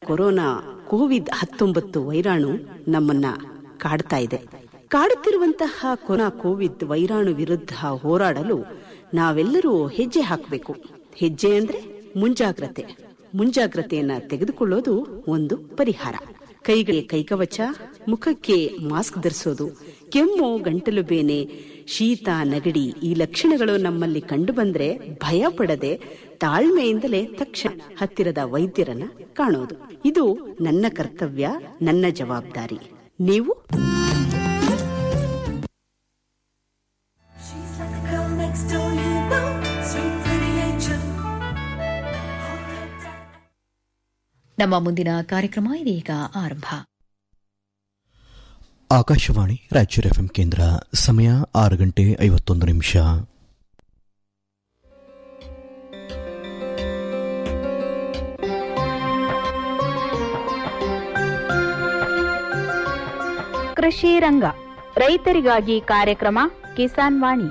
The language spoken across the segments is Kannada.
ಕೊರೋನಾ ಕೋವಿಡ್ ಹತ್ತೊಂಬತ್ತು ವೈರಾಣು ನಮ್ಮನ್ನ ಕಾಡ್ತಾ ಇದೆ ಕಾಡುತ್ತಿರುವಂತಹ ಕೊರೋನಾ ಕೋವಿಡ್ ವೈರಾಣು ವಿರುದ್ಧ ಹೋರಾಡಲು ನಾವೆಲ್ಲರೂ ಹೆಜ್ಜೆ ಹಾಕಬೇಕು ಹೆಜ್ಜೆ ಅಂದ್ರೆ ಮುಂಜಾಗ್ರತೆ ಮುಂಜಾಗ್ರತೆಯನ್ನ ತೆಗೆದುಕೊಳ್ಳೋದು ಒಂದು ಪರಿಹಾರ ಕೈಗಳಿಗೆ ಕೈಕವಚ ಮುಖಕ್ಕೆ ಮಾಸ್ಕ್ ಧರಿಸೋದು ಕೆಮ್ಮು ಗಂಟಲು ಬೇನೆ ಶೀತ ನಗಡಿ ಈ ಲಕ್ಷಣಗಳು ನಮ್ಮಲ್ಲಿ ಕಂಡುಬಂದ್ರೆ ಭಯ ಪಡದೆ ತಾಳ್ಮೆಯಿಂದಲೇ ತಕ್ಷಣ ಹತ್ತಿರದ ವೈದ್ಯರನ್ನ ಕಾಣೋದು ಇದು ನನ್ನ ಕರ್ತವ್ಯ ನನ್ನ ಜವಾಬ್ದಾರಿ ನೀವು She's like the girl next door, you know, sweet pretty angel. Hold her tight. ನಮ್ಮ ಮುಂದಿನ ಕಾರ್ಯಕ್ರಮ ಇದೀಗ ಆರಂಭ ಆಕಾಶವಾಣಿ ರಾಯಚೂರು ಎಫ್ಎಂ ಕೇಂದ್ರ ಸಮಯ ಆರು ಗಂಟೆ ಐವತ್ತೊಂದು ನಿಮಿಷ ಕೃಷಿ ರಂಗ ರೈತರಿಗಾಗಿ ಕಾರ್ಯಕ್ರಮ ಕಿಸಾನ್ ವಾಣಿ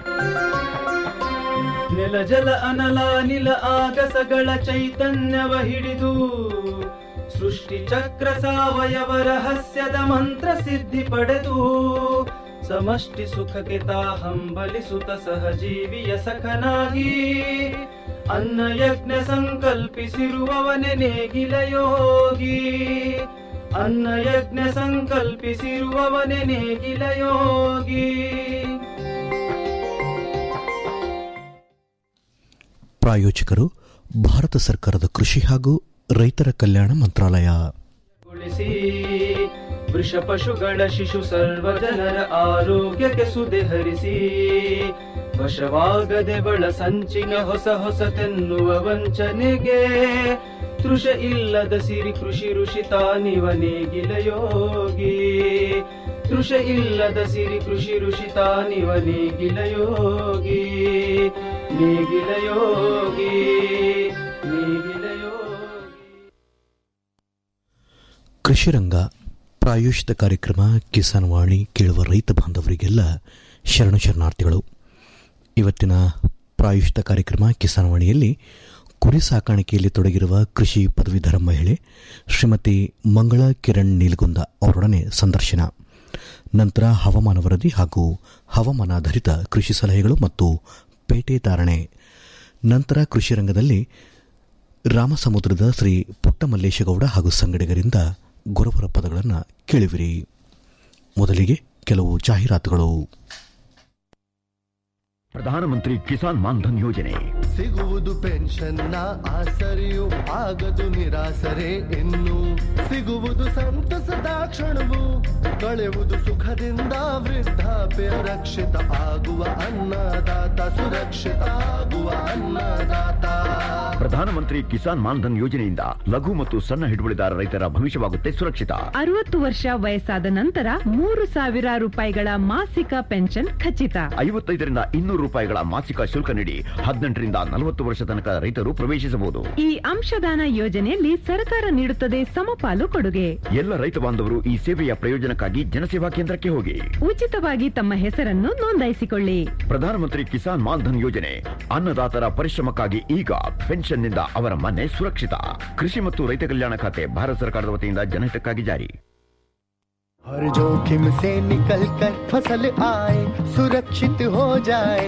ನೆಲ ಜಲ ಅನಲ ನಿಲ ಆಗಸಗಳ ಚೈತನ್ಯವ ಹಿಡಿದು ಸೃಷ್ಟಿ ಚಕ್ರ ಸಾವಯವ ರಹಸ್ಯದ ಮಂತ್ರ ಸಿದ್ಧಿ ಪಡೆದು ಸಮಷ್ಟಿ ಸುಖಕ್ಕೆ ತಾ ಹಂಬಲಿಸುತ್ತ ಸಹಜೀವಿಯ ಸಖನಾಗಿ ಅನ್ನ ಯಜ್ಞ ಸಂಕಲ್ಪಿಸಿರುವವನೆ ನೇಗಿಲ ಯೋಗಿ ಅನ್ನ ಯಜ್ಞ ಸಂಕಲ್ಪಿಸಿರುವವನೆ ನೇಗಿಲ ಯೋಗಿ ಪ್ರಾಯೋಜಕರು ಭಾರತ ಸರ್ಕಾರದ ಕೃಷಿ ಹಾಗೂ ರೈತರ ಕಲ್ಯಾಣ ಮಂತ್ರಾಲಯ ಗೊಳಿಸಿ ವೃಷ ಪಶುಗಳ ಶಿಶು ಸರ್ವ ಜನರ ಆರೋಗ್ಯಕ್ಕೆ ಸುದೆ ಹರಿಸಿ ವಶವಾಗದೆ ಬಳ ಸಂಚಿನ ಹೊಸ ಹೊಸತೆನ್ನುವ ವಂಚನೆಗೆ ತೃಷ ಇಲ್ಲದ ಸಿರಿ ಕೃಷಿ ಋಷಿ ತಾನಿವ ನೇಗಿಲ ಯೋಗಿ ತೃಷ ಇಲ್ಲದ ಸಿರಿ ಕೃಷಿ ಋಷಿ ತಾನಿವ ನೇಗಿಲ ಯೋಗಿ ನೇಗಿಲ ಯೋಗಿ ನೇಗಿಲ ಯೋಗಿ ಕೃಷಿ ರಂಗ ಪ್ರಾಯೋಜಿತ ಕಾರ್ಯಕ್ರಮ ಕಿಸಾನ್ ವಾಣಿ ಕೇಳುವ ರೈತ ಬಾಂಧವರಿಗೆಲ್ಲ ಶರಣ ಶರಣಾರ್ಥಿಗಳು ಇವತ್ತಿನ ಪ್ರಾಯೋಜಿತ ಕಾರ್ಯಕ್ರಮ ಕಿಸಾನ್ ವಾಣಿಯಲ್ಲಿ ಕುರಿ ಸಾಕಾಣಿಕೆಯಲ್ಲಿ ತೊಡಗಿರುವ ಕೃಷಿ ಪದವೀಧರ ಮಹಿಳೆ ಶ್ರೀಮತಿ ಮಂಗಳ ಕಿರಣ್ ನೀಲ್ಗುಂದ ಅವರೊಡನೆ ಸಂದರ್ಶನ ನಂತರ ಹವಾಮಾನ ವರದಿ ಹಾಗೂ ಹವಾಮಾನಾಧಾರಿತ ಕೃಷಿ ಸಲಹೆಗಳು ಮತ್ತು ಪೇಟೆ ಧಾರಣೆ ನಂತರ ಕೃಷಿ ರಂಗದಲ್ಲಿ ರಾಮಸಮುದ್ರದ ಶ್ರೀ ಪುಟ್ಟಮಲ್ಲೇಶಗೌಡ ಹಾಗೂ ಸಂಗಡಿಗರಿಂದ ಗುರುವರ ಪದಗಳನ್ನು ಕೇಳುವಿರಿ ಮೊದಲಿಗೆ ಕೆಲವು ಜಾಹೀರಾತುಗಳು ಪ್ರಧಾನಮಂತ್ರಿ ಕಿಸಾನ್ ಮಾನ್ಧನ್ ಯೋಜನೆ ಸಿಗುವುದು ಪೆನ್ಷನ್ನ ಆಸರೆಯು ಆಗದು ನಿರಾಸರೆ ಇನ್ನು ಸಿಗುವುದು ಸಂತಸದ ಕ್ಷಣವು ಕಳೆಯುವುದು ಸುಖದಿಂದ ವೃದ್ಧಾಪ್ಯ ರಕ್ಷಿತ ಆಗುವ ಅನ್ನದಾತ ಸುರಕ್ಷಿತ ಆಗುವ ಅನ್ನದಾತ ಪ್ರಧಾನಮಂತ್ರಿ ಕಿಸಾನ್ ಮಾನ್ಧನ್ ಯೋಜನೆಯಿಂದ ಲಘು ಮತ್ತು ಸಣ್ಣ ಹಿಡುವಳಿದಾರ ರೈತರ ಭವಿಷ್ಯವಾಗುತ್ತೆ ಸುರಕ್ಷಿತ ಅರವತ್ತು ವರ್ಷ ವಯಸ್ಸಾದ ನಂತರ ಮೂರು ಸಾವಿರ ರೂಪಾಯಿಗಳ ಮಾಸಿಕ ಪೆನ್ಷನ್ ಖಚಿತ ಐವತ್ತೈದರಿಂದ ಇನ್ನೂರು ರೂಪಾಯಿಗಳ ಮಾಸಿಕ ಶುಲ್ಕ ನೀಡಿ ಹದಿನೆಂಟರಿಂದ ನಲವತ್ತು ವರ್ಷ ತನಕ ರೈತರು ಪ್ರವೇಶಿಸಬಹುದು ಈ ಅಂಶದಾನ ಯೋಜನೆಯಲ್ಲಿ ಸರ್ಕಾರ ನೀಡುತ್ತದೆ ಸಮಪಾಲು ಕೊಡುಗೆ ಎಲ್ಲ ರೈತ ಬಾಂಧವರು ಈ ಸೇವೆಯ ಪ್ರಯೋಜನಕ್ಕಾಗಿ ಜನಸೇವಾ ಕೇಂದ್ರಕ್ಕೆ ಹೋಗಿ ಉಚಿತವಾಗಿ ತಮ್ಮ ಹೆಸರನ್ನು ನೋಂದಾಯಿಸಿಕೊಳ್ಳಿ ಪ್ರಧಾನಮಂತ್ರಿ ಕಿಸಾನ್ ಮಾನ್ಧನ್ ಯೋಜನೆ ಅನ್ನದಾತರ ಪರಿಶ್ರಮಕ್ಕಾಗಿ ಈಗ ಪೆನ್ಷನ್ನಿಂದ ಅವರ ಮನೆ ಸುರಕ್ಷಿತ ಕೃಷಿ ಮತ್ತು ರೈತ ಕಲ್ಯಾಣ ಖಾತೆ ಭಾರತ ಸರ್ಕಾರದ ವತಿಯಿಂದ ಜನಹಿತಕ್ಕಾಗಿ ಜಾರಿ हर जोखिम से निकल कर फसल आए सुरक्षित हो जाए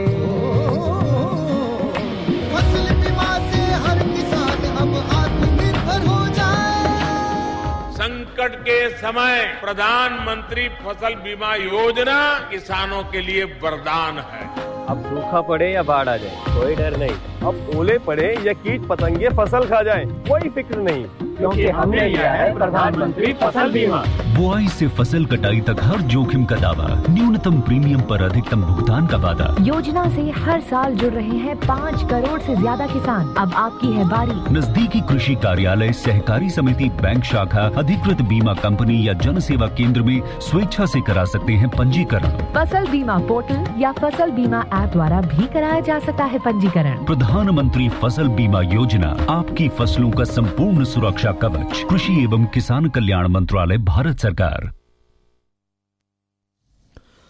फसल बीमा से हर किसान अब आत्मनिर्भर हो जाए संकट के समय प्रधानमंत्री फसल बीमा योजना किसानों के लिए वरदान है अब सूखा पड़े या बाढ़ आ जाए कोई डर नहीं अब ओले पड़े या कीट पतंगे फसल खा जाए कोई फिक्र नहीं क्योंकि हमने लिया है प्रधानमंत्री फसल बीमा बुआई से फसल कटाई तक हर जोखिम का दावा न्यूनतम प्रीमियम पर अधिकतम भुगतान का वादा योजना से हर साल जुड़ रहे हैं पाँच करोड़ से ज्यादा किसान अब आपकी है बारी नजदीकी कृषि कार्यालय सहकारी समिति बैंक शाखा अधिकृत बीमा कंपनी या जन सेवा केंद्र में स्वेच्छा से करा सकते हैं पंजीकरण फसल बीमा पोर्टल या फसल बीमा ऐप द्वारा भी कराया जा सकता है पंजीकरण प्रधानमंत्री फसल बीमा योजना आपकी फसलों का संपूर्ण सुरक्षा कवच कृषि एवं किसान कल्याण मंत्रालय भारत सरकार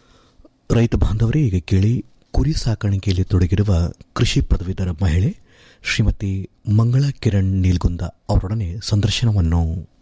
ರೈತ ಬಾಂಧವರೇ ಈಗ ಕೇಳಿ ಕುರಿ ಸಾಕಾಣಿಕೆಯಲ್ಲಿ ತೊಡಗಿರುವ ಕೃಷಿ ಪದವೀಧರ ಮಹಿಳೆ ಶ್ರೀಮತಿ ಮಂಗಳಾ ಕಿರಣ್ ನೀಲ್ಗುಂದ ಅವರೊಡನೆ ಸಂದರ್ಶನವನ್ನು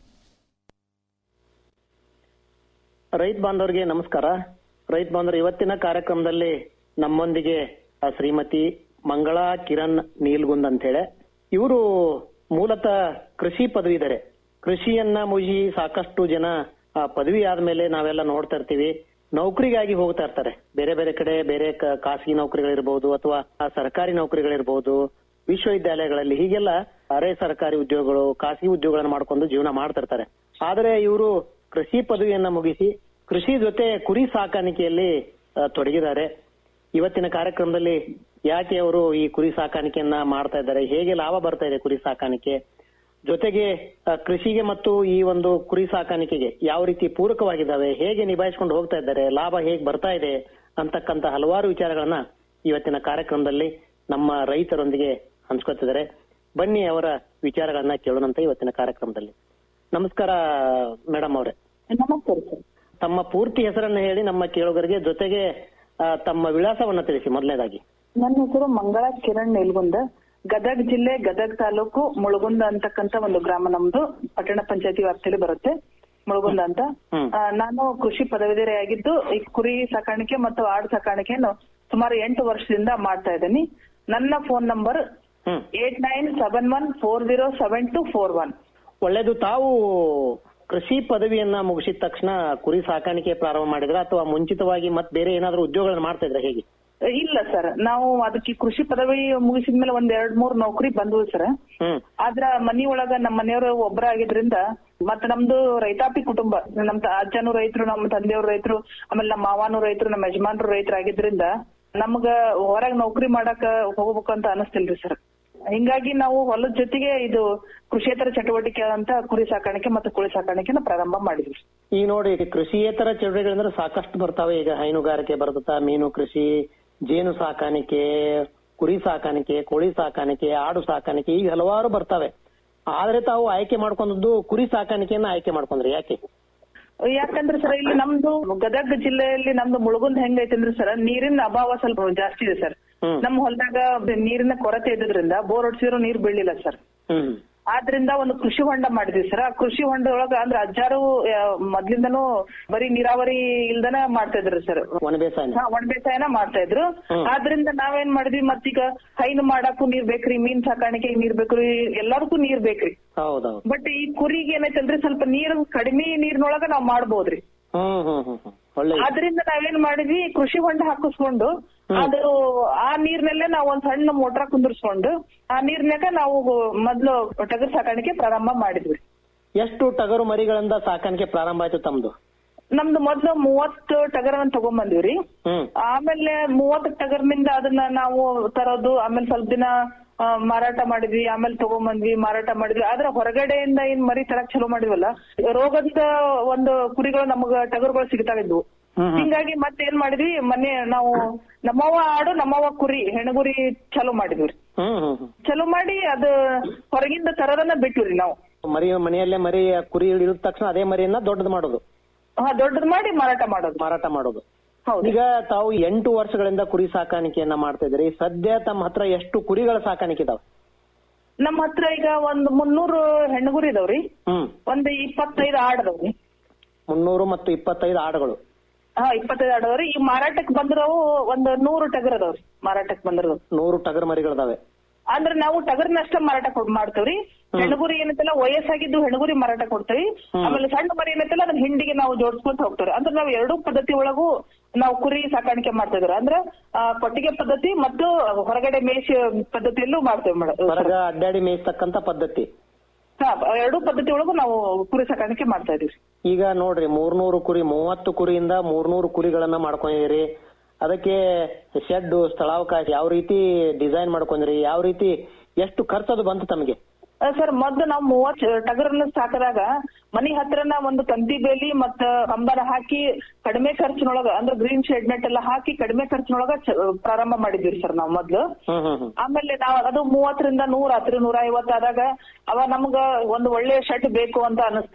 ರೈತ ಬಾಂಧವರಿಗೆ ನಮಸ್ಕಾರ ರೈತ ಬಾಂಧವರು ಇವತ್ತಿನ ಕಾರ್ಯಕ್ರಮದಲ್ಲಿ ನಮ್ಮೊಂದಿಗೆ ಆ ಶ್ರೀಮತಿ ಮಂಗಳಾ ಕಿರಣ್ ನೀಲ್ಗುಂದ್ ಅಂತ ಹೇಳಿ ಇವರು ಮೂಲತಃ ಕೃಷಿ ಪದವೀಧರೆ ಕೃಷಿಯನ್ನ ಮುಗಿ ಸಾಕಷ್ಟು ಜನ ಆ ಪದವಿ ಆದ್ಮೇಲೆ ನಾವೆಲ್ಲ ನೋಡ್ತಾ ಇರ್ತೀವಿ ನೌಕರಿಗಾಗಿ ಹೋಗ್ತಾ ಇರ್ತಾರೆ ಬೇರೆ ಬೇರೆ ಕಡೆ ಬೇರೆ ಕ- ಖಾಸಗಿ ನೌಕರಿಗಳಿರ್ಬಹುದು ಅಥವಾ ಆ ಸರ್ಕಾರಿ ನೌಕರಿಗಳಿರ್ಬಹುದು ವಿಶ್ವವಿದ್ಯಾಲಯಗಳಲ್ಲಿ ಹೀಗೆಲ್ಲ ಅರೆ ಸರ್ಕಾರಿ ಉದ್ಯೋಗಗಳು ಖಾಸಗಿ ಉದ್ಯೋಗಗಳನ್ನ ಮಾಡ್ಕೊಂಡು ಜೀವನ ಮಾಡ್ತಿರ್ತಾರೆ ಆದ್ರೆ ಇವರು ಕೃಷಿ ಪದವಿಯನ್ನ ಮುಗಿಸಿ ಕೃಷಿ ಜೊತೆ ಕುರಿ ಸಾಕಾಣಿಕೆಯಲ್ಲಿ ಆ, ತೊಡಗಿದ್ದಾರೆ ಇವತ್ತಿನ ಕಾರ್ಯಕ್ರಮದಲ್ಲಿ ಯಾಕೆ ಅವರು ಈ ಕುರಿ ಸಾಕಾಣಿಕೆಯನ್ನ ಮಾಡ್ತಾ ಇದ್ದಾರೆ ಹೇಗೆ ಲಾಭ ಬರ್ತಾ ಇದೆ ಕುರಿ ಸಾಕಾಣಿಕೆ ಜೊತೆಗೆ ಆ, ಕೃಷಿಗೆ ಮತ್ತು ಈ ಒಂದು ಕುರಿ ಸಾಕಾಣಿಕೆಗೆ ಯಾವ ರೀತಿ ಪೂರಕವಾಗಿದ್ದಾವೆ ಹೇಗೆ ನಿಭಾಯಿಸ್ಕೊಂಡು ಹೋಗ್ತಾ ಇದ್ದಾರೆ ಲಾಭ ಹೇಗೆ ಬರ್ತಾ ಇದೆ ಅಂತಕ್ಕಂತ ಹಲವಾರು ವಿಚಾರಗಳನ್ನ ಇವತ್ತಿನ ಕಾರ್ಯಕ್ರಮದಲ್ಲಿ ನಮ್ಮ ರೈತರೊಂದಿಗೆ ಹಂಚ್ಕೊತಿದ್ದಾರೆ ಬನ್ನಿ ಅವರ ವಿಚಾರಗಳನ್ನ ಕೇಳೋಣಂತ ಇವತ್ತಿನ ಕಾರ್ಯಕ್ರಮದಲ್ಲಿ ನಮಸ್ಕಾರ ಮೇಡಮ್ ಅವರೇ ನಮಸ್ಕಾರ ಸರ್ ತಮ್ಮ ಪೂರ್ತಿ ಹೆಸರನ್ನ ಹೇಳಿ ನಮ್ಮ ಕೇಳುಗರಿಗೆ ಜೊತೆಗೆ ಆ, ತಮ್ಮ ವಿಳಾಸವನ್ನ ತಿಳಿಸಿ ಮೊದಲನೇದಾಗಿ ನನ್ನ ಹೆಸರು ಮಂಗಳಾ ಕಿರಣ್ ನಿಲ್ಗುಂದ ಗದಗ್ ಜಿಲ್ಲೆ ಗದಗ್ ತಾಲೂಕು ಮುಳುಗುಂದ ಅಂತಕ್ಕಂತ ಒಂದು ಗ್ರಾಮ ನಮ್ದು ಪಟ್ಟಣ ಪಂಚಾಯತಿ ವ್ಯಾಪ್ತಿಯಲ್ಲಿ ಬರುತ್ತೆ ಮುಳುಗುಂದ ಅಂತ ಆ, ನಾನು ಕೃಷಿ ಪದವೀಧರೆಯಾಗಿದ್ದು ಈ ಕುರಿ ಸಾಕಾಣಿಕೆ ಮತ್ತು ಆಡು ಸಾಕಾಣಿಕೆಯನ್ನು ಸುಮಾರು ಎಂಟು ವರ್ಷದಿಂದ ಮಾಡ್ತಾ ಇದ್ದೀನಿ ನನ್ನ phone number eight nine seven one four zero seven two four one ಒಳ್ಳೇದು ತಾವು ಕೃಷಿ ಪದವಿಯನ್ನ ಮುಗಿಸಿದ ತಕ್ಷಣ ಕುರಿ ಸಾಕಾಣಿಕೆ ಪ್ರಾರಂಭ ಮಾಡಿದ್ರ ಅಥವಾ ಮುಂಚಿತವಾಗಿ ಮತ್ ಬೇರೆ ಏನಾದ್ರೂ ಉದ್ಯೋಗಗಳನ್ನ ಮಾಡ್ತಾ ಇದ್ರ ಹೇಗೆ ಇಲ್ಲ ಸರ್ ನಾವು ಅದಕ್ಕೆ ಕೃಷಿ ಪದವಿ ಮುಗಿಸಿದ್ಮೇಲೆ ಒಂದ್ ಎರಡ್ ಮೂರ್ ನೌಕರಿ ಬಂದ್ವು ಸರ್ ಹ್ಮ್ ಆದ್ರ ಮನಿ ಒಳಗ ನಮ್ಮ ಮನೆಯವರು ಒಬ್ಬರಾಗಿದ್ರಿಂದ ಮತ್ತ ನಮ್ದು ರೈತಾಪಿ ಕುಟುಂಬ ನಮ್ ತ- ಅಜ್ಜನೂ ರೈತರು ನಮ್ಮ ತಂದೆಯವ್ರು ರೈತರು ಆಮೇಲೆ ನಮ್ಮ ಮಾವಾನು ರೈತರು ನಮ್ಮ ಯಜಮಾನ್ರು ರೈತರಾಗಿದ್ರಿಂದ ನಮ್ಗ ಹೊರಗ್ ನೌಕರಿ ಮಾಡಾಕ ಹೋಗ್ಬೇಕು ಅಂತ ಅನಿಸ್ತಿಲ್ರಿ ಸರ್ ಹಿಂಗಾಗಿ ನಾವು ಹೊಲದ ಜೊತೆಗೆ ಇದು ಕೃಷಿಯೇತರ ಚಟುವಟಿಕೆ ಅಂತ ಕುರಿ ಸಾಕಾಣಿಕೆ ಮತ್ತು ಕೋಳಿ ಸಾಕಾಣಿಕೆನ ಪ್ರಾರಂಭ ಮಾಡಿದ್ವಿ ಈಗ ನೋಡಿ ಈಗ ಕೃಷಿಯೇತರ ಚಟುವಟಿಕೆಗಳಂದ್ರೆ ಸಾಕಷ್ಟು ಬರ್ತಾವೆ ಈಗ ಹೈನುಗಾರಿಕೆ ಬರ್ತದ ಮೀನು ಕೃಷಿ ಜೇನು ಸಾಕಾಣಿಕೆ ಕುರಿ ಸಾಕಾಣಿಕೆ ಕೋಳಿ ಸಾಕಾಣಿಕೆ ಆಡು ಸಾಕಾಣಿಕೆ ಈಗ ಹಲವಾರು ಬರ್ತವೆ ಆದ್ರೆ ತಾವು ಆಯ್ಕೆ ಮಾಡ್ಕೊಂಡದ್ದು ಕುರಿ ಸಾಕಾಣಿಕೆಯನ್ನ ಆಯ್ಕೆ ಮಾಡ್ಕೊಂಡ್ರಿ ಯಾಕೆ ಯಾಕಂದ್ರೆ ಸರ್ ಇಲ್ಲಿ ನಮ್ದು ಗದಗ ಜಿಲ್ಲೆಯಲ್ಲಿ ನಮ್ದು ಮುಳುಗುಂದ್ ಹೆಂಗೈತೆ ಅಂದ್ರೆ ಸರ್ ನೀರಿನ ಅಭಾವ ಸ್ವಲ್ಪ ಜಾಸ್ತಿ ಇದೆ ಸರ್ ನಮ್ಮ ಹೊಲದಾಗ ನೀರಿನ ಕೊರತೆ ಇದ್ದಿದ್ರಿಂದ ಬೋರ್ ಹೊಡ್ಸಿದ್ರು ನೀರ್ ಬೀಳಿಲ್ಲ ಸರ್ ಹ್ಮ್ ಆದ್ರಿಂದ ಒಂದು ಕೃಷಿ ಹೊಂಡ ಮಾಡಿದ್ವಿ ಸರ್ ಆ ಕೃಷಿ ಹೊಂಡ ಒಳಗ ಅಂದ್ರೆ ಅಜ್ಜಾರು ಆ, ಮೊದ್ಲಿಂದನೂ ಬರೀ ನೀರಾವರಿ ಇಲ್ದನ ಮಾಡ್ತಾ ಇದ್ರು ಸರ್ ಒಣ ಬೇಸಾಯ ಹಾ, ಒಣ ಬೇಸಾಯನ ಮಾಡ್ತಾ ಇದ್ರು ಆದ್ರಿಂದ ನಾವೇನ್ ಮಾಡಿದ್ವಿ ಮತ್ತೀಗ ಹೈನು ಮಾಡಕ್ಕೂ ನೀರ್ ಬೇಕ್ರಿ ಮೀನ್ ಸಾಕಾಣಿಕೆಗೆ ನೀರ್ ಬೇಕ್ರಿ ಎಲ್ಲದಕ್ಕೂ ನೀರ್ ಬೇಕ್ರಿ ಹೌದೌದು ಬಟ್ ಈ ಕುರಿಗೆ ಏನೈತಲ್ರಿ ಸ್ವಲ್ಪ ನೀರು ಕಡಿಮೆ ನೀರಿನೊಳಗ ನಾವ್ ಮಾಡ್ಬೋದ್ರಿ ಹ್ಮ್ ಹ್ಮ್ ಹ್ಮ್ ಹ್ಮ್ ಒಳ್ಳೆ ಆದ್ರಿಂದ ನಾವೇನ್ ಮಾಡಿದ್ವಿ ಕೃಷಿ ಹೊಂಡ ಹಾಕಿಸ್ಕೊಂಡು ಅದು ಆ ನೀರ್ನಲ್ಲೇ ನಾವು ಒಂದ್ ಸಣ್ಣ ಮೋಟ್ರ ಕುಂದಿರ್ಸ್ಕೊಂಡು ಆ ನೀರ್ನಾಗ ನಾವು ಮೊದ್ಲು ಟಗರ್ ಸಾಕಾಣಿಕೆ ಪ್ರಾರಂಭ ಮಾಡಿದ್ವಿ ಎಷ್ಟು ಟಗರು ಮರಿಗಳಿಂದ ಸಾಕಾಣಿಕೆ ಪ್ರಾರಂಭ ಆಯ್ತು ತಮ್ದು ನಮ್ದು ಮೊದ್ಲು ಮೂವತ್ತು ಟಗರನ್ನ ತಗೊಂಬಂದಿವ್ರಿ ಹ್ಮ್ ಆಮೇಲೆ ಮೂವತ್ತು ಟಗರ್ನಿಂದ ಅದನ್ನ ನಾವು ತರೋದು ಆಮೇಲೆ ಸ್ವಲ್ಪ ದಿನ ಆ, ಮಾರಾಟ ಮಾಡಿದ್ವಿ ಆಮೇಲೆ ತಗೊಂಬಂದ್ವಿ ಮಾರಾಟ ಮಾಡಿದ್ವಿ ಆದ್ರೆ ಹೊರಗಡೆಯಿಂದ ಏನ್ ಮರಿ ತರಕ್ ಚಲೋ ಮಾಡಿದ್ವಲ್ಲ ರೋಗದ ಒಂದು ಕುರಿಗಳು ನಮಗ ಟಗರುಗಳು ಸಿಗ್ತಾ ಇದ್ವು ಹಿಂಗಾಗಿ ಮತ್ತೆ ಏನ್ ಮಾಡಿದ್ವಿ ಮೊನ್ನೆ ನಾವು ನಮ್ಮವ್ವ ಆಡು ನಮ್ಮವ್ವ ಕುರಿ ಹೆಣಗುರಿ ಚಲೋ ಮಾಡಿದ್ವಿ ಹ್ಮ್ ಹ್ಮ್ ಹ್ಮ್ ಚಲೋ ಮಾಡಿ ಅದು ಹೊರಗಿಂದ ತರೋದನ್ನ ಬಿಟ್ಟಿವ್ರಿ ನಾವು ಮರಿ ಮನೆಯಲ್ಲೇ ಮರಿ ಕುರಿ ಹಿಡಿದ ತಕ್ಷಣ ಅದೇ ಮರಿಯನ್ನ ದೊಡ್ಡದು ಮಾಡೋದು ಹಾ ದೊಡ್ಡದ್ ಮಾಡಿ ಮಾರಾಟ ಮಾಡೋದು ಮಾರಾಟ ಮಾಡೋದು ಈಗ ತಾವು ಎಂಟು ವರ್ಷಗಳಿಂದ ಕುರಿ ಸಾಕಾಣಿಕೆಯನ್ನ ಮಾಡ್ತಾ ಇದ್ರಿ ಸದ್ಯ ತಮ್ಮ ಹತ್ರ ಎಷ್ಟು ಕುರಿಗಳ ಸಾಕಾಣಿಕೆ ಇದಾವೆ ನಮ್ಮ ಹತ್ರ ಈಗ ಒಂದ್ ಮುನ್ನೂರು ಹೆಣ್ಣುಗುರಿ ಇದಾವ್ರಿ ಹ್ಮ್ ಒಂದ್ ಇಪ್ಪತ್ತೈದು ಆಡದವ್ರಿ ಮುನ್ನೂರು ಮತ್ತು ಇಪ್ಪತ್ತೈದು ಆಡುಗಳು ಹಾ ಇಪ್ಪತ್ತೈದು ಆಡದವ್ರಿ ಈಗ ಮಾರಾಟಕ್ ಬಂದಿರೋವು ಒಂದ್ ನೂರು ಟಗರ್ ಅದಾವ್ರಿ ಮಾರಾಟಕ್ ಬಂದಿರೋದು ನೂರು ಟಗರ್ ಮರಿಗಳಿದಾವೆ ಅಂದ್ರೆ ನಾವು ಟಗರ್ನಷ್ಟ ಮಾರಾಟ ಕೊಡ್ ಮಾಡ್ತೇವ್ರಿ ಹೆಣ್ಣುಗುರಿ ಏನೈತಲ್ಲ ವಯಸ್ಸಾಗಿದ್ದು ಹೆಣ್ಣುಗುರಿ ಮಾರಾಟ ಕೊಡ್ತೇವಿ ಆಮೇಲೆ ಸಣ್ಣ ಮರಿ ಏನೈತಲ್ಲ ಅದನ್ನ ಹಿಂಡಿಗೆ ನಾವು ಜೋಡಿಸ್ಕೊಂತ ಹೋಗ್ತೇವ್ರಿ ಅಂದ್ರೆ ನಾವು ಎರಡೂ ಪದ್ಧತಿ ಒಳಗೂ ನಾವು ಕುರಿ ಸಾಕಾಣಿಕೆ ಮಾಡ್ತಾ ಇದ್ರ ಅಂದ್ರೆ ಆ, ಕೊಟ್ಟಿಗೆ ಪದ್ಧತಿ ಮತ್ತು ಹೊರಗಡೆ ಮೇಷ ಪದ್ಧತಿಯಲ್ಲೂ ಮಾಡ್ತೇವೆ ಮೇಡಮ್ ಹೊರಗ ಅಡ್ಡಾಡಿ ಮೇಯ್ಸ್ತಕ್ಕಂತ ಪದ್ಧತಿ ಹಾ ಎರಡೂ ಪದ್ಧತಿ ಒಳಗೂ ನಾವು ಕುರಿ ಸಾಕಾಣಿಕೆ ಮಾಡ್ತಾ ಇದೀವಿ ಈಗ ನೋಡ್ರಿ ಮೂರ್ನೂರು ಕುರಿ ಮೂವತ್ತು ಕುರಿಯಿಂದ ಮೂರ್ನೂರು ಕುರಿಗಳನ್ನ ಮಾಡ್ಕೊಂಡಿರಿ ಅದಕ್ಕೆ ಶೆಡ್ ಸ್ಥಳಾವಕಾಶ ಯಾವ ರೀತಿ ಡಿಸೈನ್ ಮಾಡ್ಕೊಂಡ್ರಿ ಯಾವ ರೀತಿ ಎಷ್ಟು ಖರ್ಚದು ಬಂತು ತಮಗೆ ಸರ್ ಮೊದ್ಲು ನಾವು ಮೂವತ್ ಟಗರನ್ನ ಸಾಕದಾಗ ಮನಿ ಹತ್ರನ ಒಂದು ತಂತಿ ಬೇಲಿ ಮತ್ತ ಕಂಬನ ಹಾಕಿ ಕಡಿಮೆ ಖರ್ಚಿನೊಳಗ ಅಂದ್ರೆ ಗ್ರೀನ್ ಶೆಡ್ ನೆಟ್ ಎಲ್ಲ ಹಾಕಿ ಕಡಿಮೆ ಖರ್ಚಿನೊಳಗ ಚ- ಪ್ರಾರಂಭ ಮಾಡಿದ್ವಿ ಸರ್ ನಾವ್ ಮೊದ್ಲು ಹ್ಮ್ ಹ್ಮ್ ಹ್ಮ್ ಆಮೇಲೆ ನಾವ್ ಅದು ಮೂವತ್ತರಿಂದ ನೂರ ಹತ್ರ ನೂರ ಐವತ್ತು ಆದಾಗ ಅವ ನಮ್ಗ ಒಂದು ಒಳ್ಳೆ ಶೆಡ್ ಬೇಕು ಅಂತ ಅನಸ್ತ್ರಿ ಅದು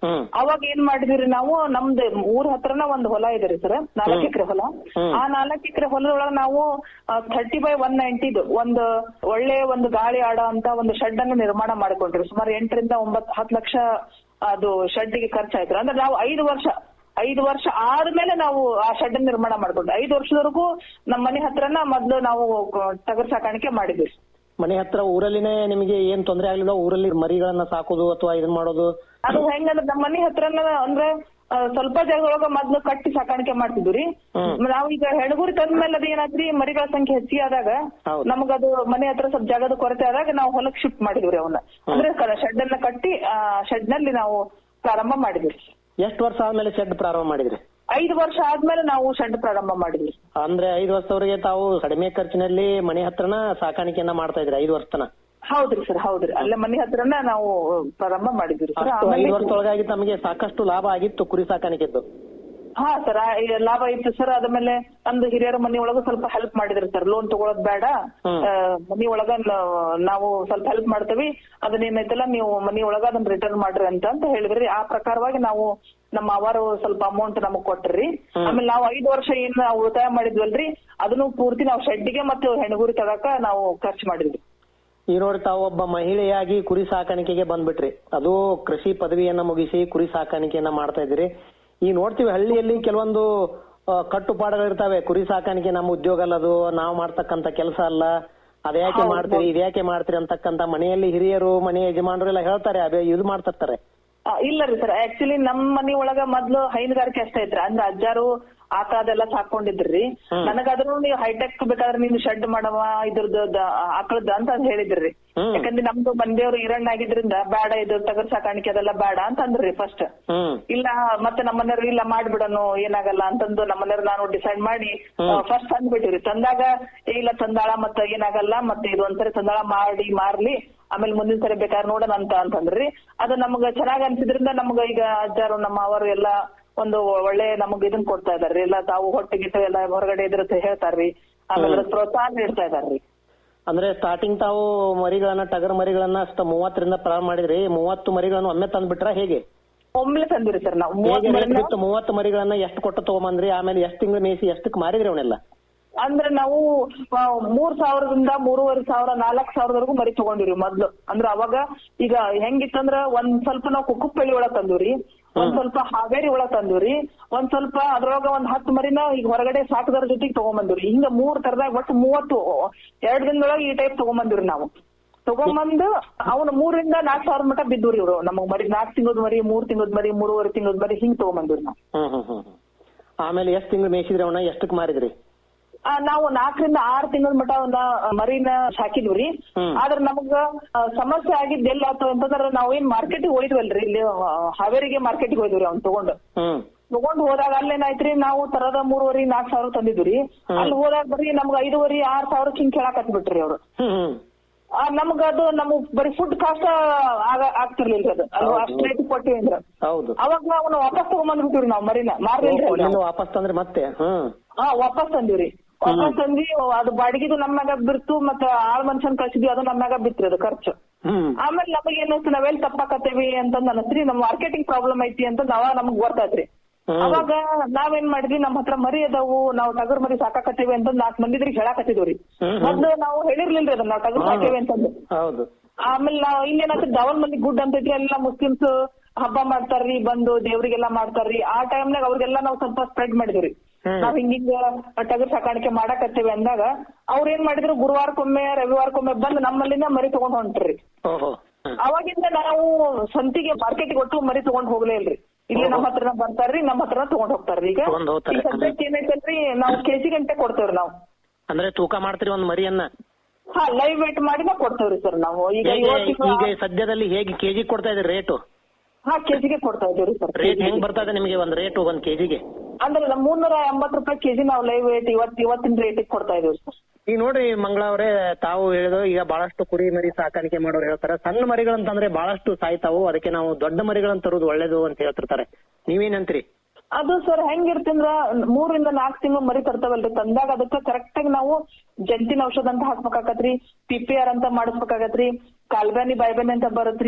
ಹ್ಮ್ ಅವಾಗ ಏನ್ ಮಾಡಿದ್ವಿ ನಾವು ನಮ್ದು ಊರ್ ಹತ್ರನ ಒಂದ್ ಹೊಲ ಇದೆ ರೀ ಸರ್ ನಾಲ್ಕು ಹ್ಮ್. ಎಕರೆ ಹೊಲ ಹ್ಮ್. ಆ ನಾಲ್ಕು ಎಕರೆ ಹೊಲದೊಳಗ ನಾವು ಥರ್ಟಿ ಬೈ ಒನ್ ನೈಂಟಿದು ಒಂದು ಒಳ್ಳೆ ಒಂದು ಗಾಳಿ ಆಡೋ ಅಂತ ಒಂದು ಶೆಡ್ ಅನ್ನು ನಿರ್ಮಾಣ ಮಾಡಿಕೊಂಡ್ರಿ ಸುಮಾರು ಎಂಟರಿಂದ ಒಂಬತ್ತು ಹತ್ತು ಲಕ್ಷ ಅದು ಶೆಡ್ಗೆ ಖರ್ಚಾಯ್ತು ಅಂದ್ರೆ ನಾವು ಐದು ವರ್ಷ ಐದು ವರ್ಷ ಆದ್ಮೇಲೆ ನಾವು ಆ ಶೆಡ್ ನಿರ್ಮಾಣ ಮಾಡ್ಕೊಂಡ್ವಿ ಐದು ವರ್ಷದವರೆಗೂ ನಮ್ಮ ಮನೆ ಹತ್ರನ ಮೊದ್ಲು ನಾವು ಟಗರ್ ಸಾಕಾಣಿಕೆ ಮಾಡಿದ್ವಿ ಮನೆ ಹತ್ರ ಊರಲ್ಲಿನೇ ನಿಮಗೆ ಏನ್ ತೊಂದರೆ ಆಗ್ಲಿಲ್ಲ ಊರಲ್ಲಿ ಮರಿಗಳನ್ನ ಸಾಕೋದು ಅಥವಾ ಇದನ್ ಮಾಡೋದು ಅದು ಹೆಂಗಂದ್ರೆ ನಮ್ಮ ಮನೆ ಹತ್ರನ ಅಂದ್ರೆ ಆ, ಸ್ವಲ್ಪ ಜಾಗದೊಳಗ ಮೊದ್ಲು ಕಟ್ಟಿ ಸಾಕಾಣಿಕೆ ಮಾಡ್ತಿದ್ವಿ ರೀ ಹ್ಮ್. ನಾವ್ ಈಗ ಹೆಣಗುರಿ ತಂದ್ಮೇಲೆ ಅದ ಏನಾದ್ರಿ ಮರಿಗಳ ಸಂಖ್ಯೆ ಹೆಚ್ಚಿಗೆ ಆದಾಗ ಹೌದು. ನಮಗದು ಮನೆ ಹತ್ರ ಸ್ವಲ್ಪ ಜಾಗದ ಕೊರತೆ ಆದಾಗ ನಾವು ಹೊಲಕ್ ಶಿಫ್ಟ್ ಮಾಡಿದ್ವಿ ರೀ ಅವನ್ನ ಅಂದ್ರೆ ಶೆಡ್ ಅನ್ನ ಕಟ್ಟಿ ಆ ಶೆಡ್ ನಲ್ಲಿ ನಾವು ಪ್ರಾರಂಭ ಮಾಡಿದ್ವಿ ಎಷ್ಟು ವರ್ಷ ಆದ್ಮೇಲೆ ಶೆಡ್ ಪ್ರಾರಂಭ ಮಾಡಿದ್ರಿ ಐದು ವರ್ಷ ಆದ್ಮೇಲೆ ನಾವು ಶೆಡ್ ಪ್ರಾರಂಭ ಮಾಡಿದ್ವಿ ಅಂದ್ರೆ ಐದು ವರ್ಷದವರೆಗೆ ತಾವು ಕಡಿಮೆ ಖರ್ಚಿನಲ್ಲಿ ಮನೆ ಹತ್ರನ ಸಾಕಾಣಿಕೆಯನ್ನ ಮಾಡ್ತಾ ಇದ್ರಿ ಐದು ವರ್ಷ ತನ ಹೌದ್ರಿ ಸರ್ ಹೌದ್ರಿ ಅಲ್ಲೇ ಮನೆ ಹತ್ರನ ನಾವು ಪ್ರಾರಂಭ ಮಾಡಿದ್ವಿ ಸರ್ ಅಷ್ಟು ಐದು ಆಮೇಲೆ ವರ್ಷದೊಳಗಾಗಿ ತಮಗೆ ಸಾಕಷ್ಟು ಲಾಭ ಆಗಿತ್ತು ಕುರಿ ಸಾಕಾಣಿಕೆದ್ದು ಹಾ ಸರ್ ಲಾಭ ಇತ್ತು ಸರ್ ಆದ್ಮೇಲೆ ನಮ್ದು ಹಿರಿಯರ ಮನಿ ಒಳಗ ಸ್ವಲ್ಪ ಹೆಲ್ಪ್ ಮಾಡಿದ್ರಿ ಸರ್ ಲೋನ್ ತಗೊಳೋದ್ ಬೇಡ ಹ್ಮ್. ಆ, ಮನಿ ಒಳಗ ನ- ನಾವು ಸ್ವಲ್ಪ ಹೆಲ್ಪ್ ಮಾಡ್ತೀವಿ ಅದನ್ನ ಏನೈತಲ್ಲ ನೀವು ಮನಿ ಒಳಗ ಅದನ್ನ ರಿಟರ್ನ್ ಮಾಡ್ರಿ ಅಂತ ಅಂತ ಹೇಳಿದ್ರಿ ಆ ಪ್ರಕಾರವಾಗಿ ನಾವು ನಮ್ಮ ಅವರು ಸ್ವಲ್ಪ ಅಮೌಂಟ್ ನಮಗ್ ಕೊಟ್ರಿ ಹ್ಮ್. ಆಮೇಲೆ ನಾವು ಐದು ವರ್ಷ ಏನ್ ನಾವು ಉಳಿತಾಯ ಮಾಡಿದ್ವಲ್ರಿ ಅದನ್ನು ಪೂರ್ತಿ ನಾವು ಶೆಡ್ಡಿಗೆ ಮತ್ತು ಹೆಣಗುರಿ ತಗಕ ನಾವು ಖರ್ಚು ಮಾಡಿದ್ವಿ ಈ ನೋಡಿ ತಾವು ಒಬ್ಬ ಮಹಿಳೆಯಾಗಿ ಕುರಿ ಸಾಕಾಣಿಕೆಗೆ ಬಂದ್ಬಿಟ್ರಿ ಅದು ಕೃಷಿ ಪದವಿಯನ್ನ ಮುಗಿಸಿ ಕುರಿ ಸಾಕಾಣಿಕೆಯನ್ನ ಮಾಡ್ತಾ ಇದ್ದೀರಿ ಈ ನೋಡ್ತೀವಿ ಹಳ್ಳಿಯಲ್ಲಿ ಕೆಲವೊಂದು ಆ, ಕಟ್ಟುಪಾಡುಗಳಿರ್ತಾವೆ ಕುರಿ ಸಾಕಾಣಿಕೆ ನಮ್ಮ ಉದ್ಯೋಗ ಅಲ್ಲ ಅದು ನಾವು ಮಾಡ್ತಕ್ಕಂತ ಕೆಲಸ ಅಲ್ಲ ಅದ್ಯಾಕೆ ಹೌದು, ಮಾಡ್ತೀರಿ ಹೌದು. ಇದ್ಯಾಕೆ ಮಾಡ್ತೀರಿ ಅಂತಕ್ಕಂತ ಮನೆಯಲ್ಲಿ ಹಿರಿಯರು ಮನೆ ಯಜಮಾನರು ಎಲ್ಲ ಹೇಳ್ತಾರೆ ಅದೇ ಇದು ಮಾಡ್ತಿರ್ತಾರೆ ಆ, ಇಲ್ಲ ರೀ ಸರ್ ಆಕ್ಚುಲಿ ನಮ್ ಮನಿ ಒಳಗ ಮೊದ್ಲು ಹೈನುಗಾರಿಕೆ ಅಷ್ಟೇ ಐತ್ರಿ ಅಂದ್ರೆ ಅಜ್ಜಾರು ಆತ ಅದೆಲ್ಲ ಸಾಕೊಂಡಿದ್ರಿ ಹ್ಮ್. ನನಗಾದ್ರೂ ನೀವು ಹೈಟೆಕ್ ಬೇಕಾದ್ರೆ ನೀನು ಶೆಡ್ ಮಾಡವ ಇದ್ರದ್ದು ಆಕಳದ ಅಂತ ಅಂದ್ ಹೇಳಿದ್ರಿ ಹ್ಮ್. ಯಾಕಂದ್ರೆ ನಮ್ದು ಮಂದಿಯವ್ರು ಇರಣ್ಣ ಆಗಿದ್ರಿಂದ ಬೇಡ ಇದು ಟಗರ್ ಸಾಕಾಣಿಕೆ ಅದೆಲ್ಲ ಬೇಡ ಅಂತ ಅಂದ್ರಿ ಫಸ್ಟ್ ಹ್ಮ್ ಇಲ್ಲ ಮತ್ತೆ ನಮ್ಮನೆಯವ್ರು ಇಲ್ಲ ಮಾಡ್ಬಿಡನು ಏನಾಗಲ್ಲ ಅಂತಂದು ನಮ್ಮನೆಯವ್ರು ನಾನು ಡಿಸೈಡ್ ಮಾಡಿ ಹ್ಮ್. ಫಸ್ಟ್ ತಂದ್ಬಿಟ್ಟಿವ್ರಿ ತಂದಾಗ ಏ ಇಲ್ಲ ತಂದಾಳ ಮತ್ತೆ ಏನಾಗಲ್ಲ ಮತ್ತೆ ಇದು ಒಂದ್ಸರಿ ತಂದಾಳ ಮಾಡಿ ಮಾರ್ಲಿ ಆಮೇಲೆ ಮುಂದಿನ ಸರಿ ಬೇಕಾದ್ರೆ ನೋಡೋಣ ಅಂತ ಅಂತಂದ್ರಿ ಅದು ನಮ್ಗ ಚೆನ್ನಾಗ್ ಅನ್ಸಿದ್ರಿಂದ ನಮ್ಗ ಈಗ ಅಜ್ಜಾರು ನಮ್ಮ ಅವರು ಎಲ್ಲ ಒಂದು ಒಳ್ಳೆ ನಮಗ್ ಇದನ್ ಕೊಡ್ತಾ ಇದಾರ್ರಿ ಎಲ್ಲ ತಾವು ಹೊಟ್ಟೆ ಗಿಟ್ಟು ಎಲ್ಲ ಹೊರಗಡೆ ಇದ್ರ ಹೇಳ್ತಾರ್ರಿ ಆಮೇಲೆ ಅದಕ್ಕೆ ಪ್ರೋತ್ಸಾಹ ನೀಡ್ತಾ ಇದಾರ್ರಿ ಅಂದ್ರೆ ಸ್ಟಾರ್ಟಿಂಗ್ ತಾವು ಮರಿಗಳನ್ನ ಟಗರ್ ಮರಿಗಳನ್ನ ಅಷ್ಟ ಮೂವತ್ತರಿಂದ ಪ್ರಾರಂಭ ಮಾಡಿದ್ರಿ ಮೂವತ್ತು ಮರಿಗಳನ್ನು ಒಮ್ಮೆ ತಂದ್ಬಿಟ್ರ ಹೇಗೆ ಒಮ್ಮೆಲೆ ತಂದಿರಿ ಸರ್ ನಾವು ಹೇಗೆ ಮೂವತ್ತ್ ರೇಟ್ ಮರಿನ- ಬಿತ್ತು ಮೂವತ್ತು ಮರಿಗಳನ್ನ ಎಷ್ಟು ಕೊಟ್ಟು ತಗೊಂಬಂದ್ರಿ ಆಮೇಲೆ ಎಷ್ಟು ತಿಂಗಳು ಮೇಯಿಸಿ ಎಷ್ಟಕ್ಕೆ ಮಾರಿದ್ರಿ ಅವನ್ನೆಲ್ಲ ಅಂದ್ರೆ ನಾವು ಆ, ಮೂರ್ ಸಾವಿರದಿಂದ ಮೂರುವರೆ ಸಾವಿರ ನಾಲ್ಕ್ ಸಾವಿರದವರೆಗೂ ಮರಿ ತಗೊಂಡಿವ್ರಿ ಮೊದ್ಲು ಅಂದ್ರೆ ಅವಾಗ ಈಗ ಹೆಂಗಿತ್ತಂದ್ರ ಒಂದ್ ಸ್ವಲ್ಪ ನಾವು ಕುಕ್ಕುಪ್ಪಳ್ಳಿ ಒಳಗ್ ತಂದಿವ್ರಿ ಒಂದ್ ಸ್ವಲ್ಪ ಹಾವೇರಿ ಒಳಗ್ ತಂದಿವ್ರಿ ಒಂದ್ ಸ್ವಲ್ಪ ಅದ್ರೊಳಗ ಒಂದ್ ಹತ್ತು ಮರಿನ ಈಗ ಹೊರಗಡೆ ಸಾಕದವ್ರ ಜೊತೆಗೆ ತಗೊಂಬಂದಿವ್ರಿ ಹಿಂಗ ಮೂರ್ ತರದಾಗ ಒಟ್ಟು ಮೂವತ್ತು ಎರಡ್ ದಿನದೊಳಗೆ ಈ ಟೈಪ್ ತಗೊಂಬಂದಿವ್ರಿ ನಾವು ತಗೊಂಬಂದು ಅವನು ಮೂರಿಂದ ನಾಲ್ಕ್ ಸಾವಿರ ಮಟ ಬಿದ್ದುರಿ ಇವ್ರು ನಮಗ್ ಮರಿ ನಾಲ್ಕ್ ತಿಂಗಳದ ಮರಿ ಮೂರ್ ತಿಂಗಳದ ಮರಿ ಮೂರುವರೆ ತಿಂಗಳದ ಮರಿ ಹಿಂಗ್ ತಗೊಂಬಂದಿವ್ರಿ ನಾವು ಹ್ಮ್ ಹ್ಮ್ ಹ್ಮ್ ಹ್ಮ್. ಆಮೇಲೆ ಎಷ್ಟು ತಿಂಗಳು ಮೇಯಿಸಿದ್ರಿ ಅವನ್ನ ಎಷ್ಟಕ್ಕೆ ಮಾರಿದ್ರಿ ಆ, ನಾವು ನಾಲ್ಕರಿಂದ ಆರು ತಿಂಗಳ ಮಟ ಒಂದ ಮರಿನ ಸಾಕಿದ್ವಿ ಹ್ಮ್. ಆದ್ರ ನಮಗ ಆ, ಸಮಸ್ಯೆ ಆಗಿದ್ದು ಎಲ್ಲ ಆತು ಅಂತಂದ್ರ ನಾವ್ ಏನ್ ಮಾರ್ಕೆಟಿಗೆ ಹೋಯ್ದ್ವಲ್ರಿ ಇಲ್ಲಿ ಆ, ಹಾವೇರಿಗೆ ಮಾರ್ಕೆಟಿಗೆ ಹೋಯ್ದ್ವಿ ಅವ್ನ್ ತಗೊಂಡು ಹ್ಮ್ ತಗೊಂಡ್ ಹೋದಾಗ ಅಲ್ಲೇನಾಯ್ತ್ರಿ ನಾವು ತರದ ಮೂರುವರೆ ನಾಲ್ಕ್ ಸಾವಿರ ತಂದಿದ್ವಿ ಹ್ಮ್. ಅಲ್ಲಿ ಹೋದಾಗ ಬರೀ ನಮ್ಗ ಐದುವರೆ ಆರ್ ಸಾವಿರ ಹಿಂಗ್ ಕೇಳಾಕತ್ ಬಿಟ್ರಿ ಅವ್ರು ಹ್ಮ್ ಹ್ಮ್ ಆ, ನಮ್ಗ ಅದು ನಮಗ್ ಬರೀ ಫುಡ್ ಕಾಸ್ಟ್ ಆಗ ಆಗ್ತಿರ್ಲಿಲ್ಲ ಅದು ಅಲ್ಲಿ ಹೌದು. ಅಷ್ಟ್ ರೇಟ್ ಕೊಟ್ಟಿವಿ ಅಂದ್ರ ಹೌದು ಅವಾಗ ನಾವು ವಾಪಸ್ ತಗೊಂಡ್ಬಂದ್ಬಿಟ್ಟಿವ್ರಿ ನಾವು ಮರಿನ ಮಾರ್ಲಿಲ್ರಿ ಅಲ್ಲಿ ಅಲ್ಲಿಂದ ನಾವು. ವಾಪಸ್ ತಂದ್ರೆ ಮತ್ತೆ ಹ್ಮ್ ಹಾ ವಾಪಸ್ ತಂದಿವ್ರಿ ವಾಪಸ್ ತಂದ್ವಿ ಅದು ಬಾಡಿಗೆದು ನಮ್ಮ್ಯಾಗ ಬಿರ್ತು ಮತ್ತ ಆಳ್ ಮನ್ಷನ್ ಕಳ್ಸಿದ್ವಿ ಅದು ನಮ್ಮ್ಯಾಗ ಬಿತ್ರಿ ಅದು ಖರ್ಚು ಹ್ಮ್ ಆಮೇಲೆ ನಮಗೆ ಏನಿಸ್ತು ನಾವೆಲ್ಲಿ ತಪ್ಪಾಕತ್ತೇವಿ ಅಂತಂದ್ ಅನಸ್ತ್ರಿ ನಮ್ ಮಾರ್ಕೆಟಿಂಗ್ ಪ್ರಾಬ್ಲಮ್ ಐತಿ ಅಂತ ಅವಾಗ ನಮಗ್ ಗೊತ್ತಾಯ್ತ್ರಿ ಹ್ಮ್. ಅವಾಗ ನಾವೇನ್ ಮಾಡಿದ್ವಿ ನಮ್ ಹತ್ರ ಮರಿ ಅದಾವು ನಾವು ಟಗರ್ ಮರಿ ಸಾಕಾಕತ್ತೀವಿ ಅಂತ ನಾಲ್ಕ್ ಮಂದಿದ್ರಿಗೆ ಹೇಳಾಕತ್ತಿದ್ವಿ ಹ್ಮ್, ಹ್ಮ್. ಮೊದ್ಲು ನಾವು ಹೇಳಿರ್ಲಿಲ್ರಿ ಅದನ್ನ ನಾವು ಟಗರ್ ಸಾಕೇವಿ ಅಂತಂದು ಹೌದು ಆಮೇಲೆ ನಾವು ಇನ್ನೇನಾಗ್ತದೆ ದಾವಲ್ ಮಂದಿ ಗುಡ್ ಅಂತೈತ್ರಿ ಎಲ್ಲ ಮುಸ್ಲಿಮ್ಸ್ ಹಬ್ಬ ಮಾಡ್ತಾರ್ರಿ ಬಂದು ದೇವ್ರಿಗೆಲ್ಲ ಮಾಡ್ತಾರ್ರಿ ಆ ಟೈಮ್ನಾಗ ಅವ್ರಿಗೆಲ್ಲ ನಾವು ಸ್ವಲ್ಪ ಸ್ಪ್ರೆಡ್ ಮಾಡಿದ್ವಿ ಹ್ಮ್. ನಾವ್ ಹಿಂಗಿಂಗ ಟಗರ್ ಸಾಕಾಣಿಕೆ ಮಾಡಾಕತ್ತೇವಿ ಅಂದಾಗ ಅವ್ರ ಏನ್ ಮಾಡಿದ್ರು ಗುರುವಾರಕ್ಕೊಮ್ಮೆ ರವಿವಾರಕ್ಕೊಮ್ಮೆ ಬಂದು ನಮ್ಮಲ್ಲಿಂದ ಮರಿ ತಗೊಂಡ್ ಹೊಂಟ್ರಿ ಓಹೋ ಅವಾಗಿಂದ ನಾವು ಸಂತಿಗೆ ಮಾರ್ಕೆಟಿಗೆ ಒಟ್ಟು ಮರಿ ತಗೊಂಡ್ ಹೋಗ್ಲೇ ಇಲ್ರಿ ಇಲ್ಲಿ ನಮ್ಮ ಹತ್ರನ ಬರ್ತಾರ್ರಿ ನಮ್ಮ ಹತ್ರನ ತಗೊಂಡ್ ಹೋಗ್ತಾರ್ರಿ ಈಗ ತಗೊಂಡ್ ಹೋಗ್ತಾರೆ. ಈಗ ಸದ್ಯಕ್ಕೆ ಏನೈತಲ್ರಿ ನಾವು ಕೆಜಿ ಗಂಟೆ ಕೊಡ್ತೇವ್ರಿ ನಾವು ಅಂದ್ರೆ ತೂಕ ಮಾಡ್ತೀರಿ ಒಂದ್ ಮರಿಯನ್ನ ಹಾ ಲೈವ್ ವೇಟ್ ಮಾಡಿನ ಕೊಡ್ತೇವ್ರಿ ಸರ್ ನಾವು ಈಗ ಹೇಗೆ ಇವತ್ತಿಗೆ ಈಗ ಸದ್ಯದಲ್ಲಿ ಹೇಗೆ ಕೆಜಿ ಕೊಡ್ತಾ ಇದ್ರಿ ರೇಟು ಹಾ ಕೆಜಿಗೆ ಕೊಡ್ತಾ ಇದ್ದೀವಿ ಸರ್ ರೇಟ್ ಹೆಂಗ್ ಬರ್ತಾ ಇದೆ ನಿಮಗೆ ಒಂದ್ ರೇಟ್ ಒಂದ್ ಕೆಜಿಗೆ ಅಂದ್ರೆ ನಮ್ಮ ಮುನ್ನೂರ ಎಂಬತ್ತು ರೂಪಾಯಿ ಕೆಜಿ ನಾವು ಲೈವ್ ವೇಟ್ ಇವತ್ ಇವತ್ತಿನ ರೇಟಿಗೆ ಕೊಡ್ತಾ ಇದೀವಿ ಸರ್ ಈಗ ನೋಡ್ರಿ ಮಂಗಳ ಅವರೇ ತಾವು ಹೇಳಿದ್ರು ಈಗ ಬಹಳಷ್ಟು ಕುರಿ ಮರಿ ಸಾಕಾಣಿಕೆ ಮಾಡೋರು ಹೇಳ್ತಾರೆ ಸಣ್ಣ ಮರಿಗಳಂತಂದ್ರೆ ಬಹಳಷ್ಟು ಸಾಯ್ತಾವು ಅದಕ್ಕೆ ನಾವು ದೊಡ್ಡ ಮರಿಗಳನ್ನ ತರೋದು ಒಳ್ಳೇದು ಅಂತ ಹೇಳ್ತಿರ್ತಾರೆ ನೀವೇನಂತ್ರಿ ಅದು ಸರ್ ಹೆಂಗಿರ್ತಂದ್ರ ಮೂರಿಂದ ನಾಲ್ಕು ತಿಂಗಳು ಮರಿ ತರ್ತಾವಲ್ರಿ ತಂದಾಗ ಅದಕ್ಕ ಕರೆಕ್ಟ್ ಆಗಿ ನಾವು ಜಂತಿನ ಔಷಧ ಅಂತ ಹಾಕ್ಬೇಕಾಗತ್ರಿ ಪಿ ಪಿ ಆರ್ ಅಂತ ಮಾಡಿಸ್ಬೇಕಾಗತ್ರಿ ಕಾಲ್ಬಾನಿ ಬಾಯ್ಬಾನಿ ಅಂತ ಬರತ್ರಿ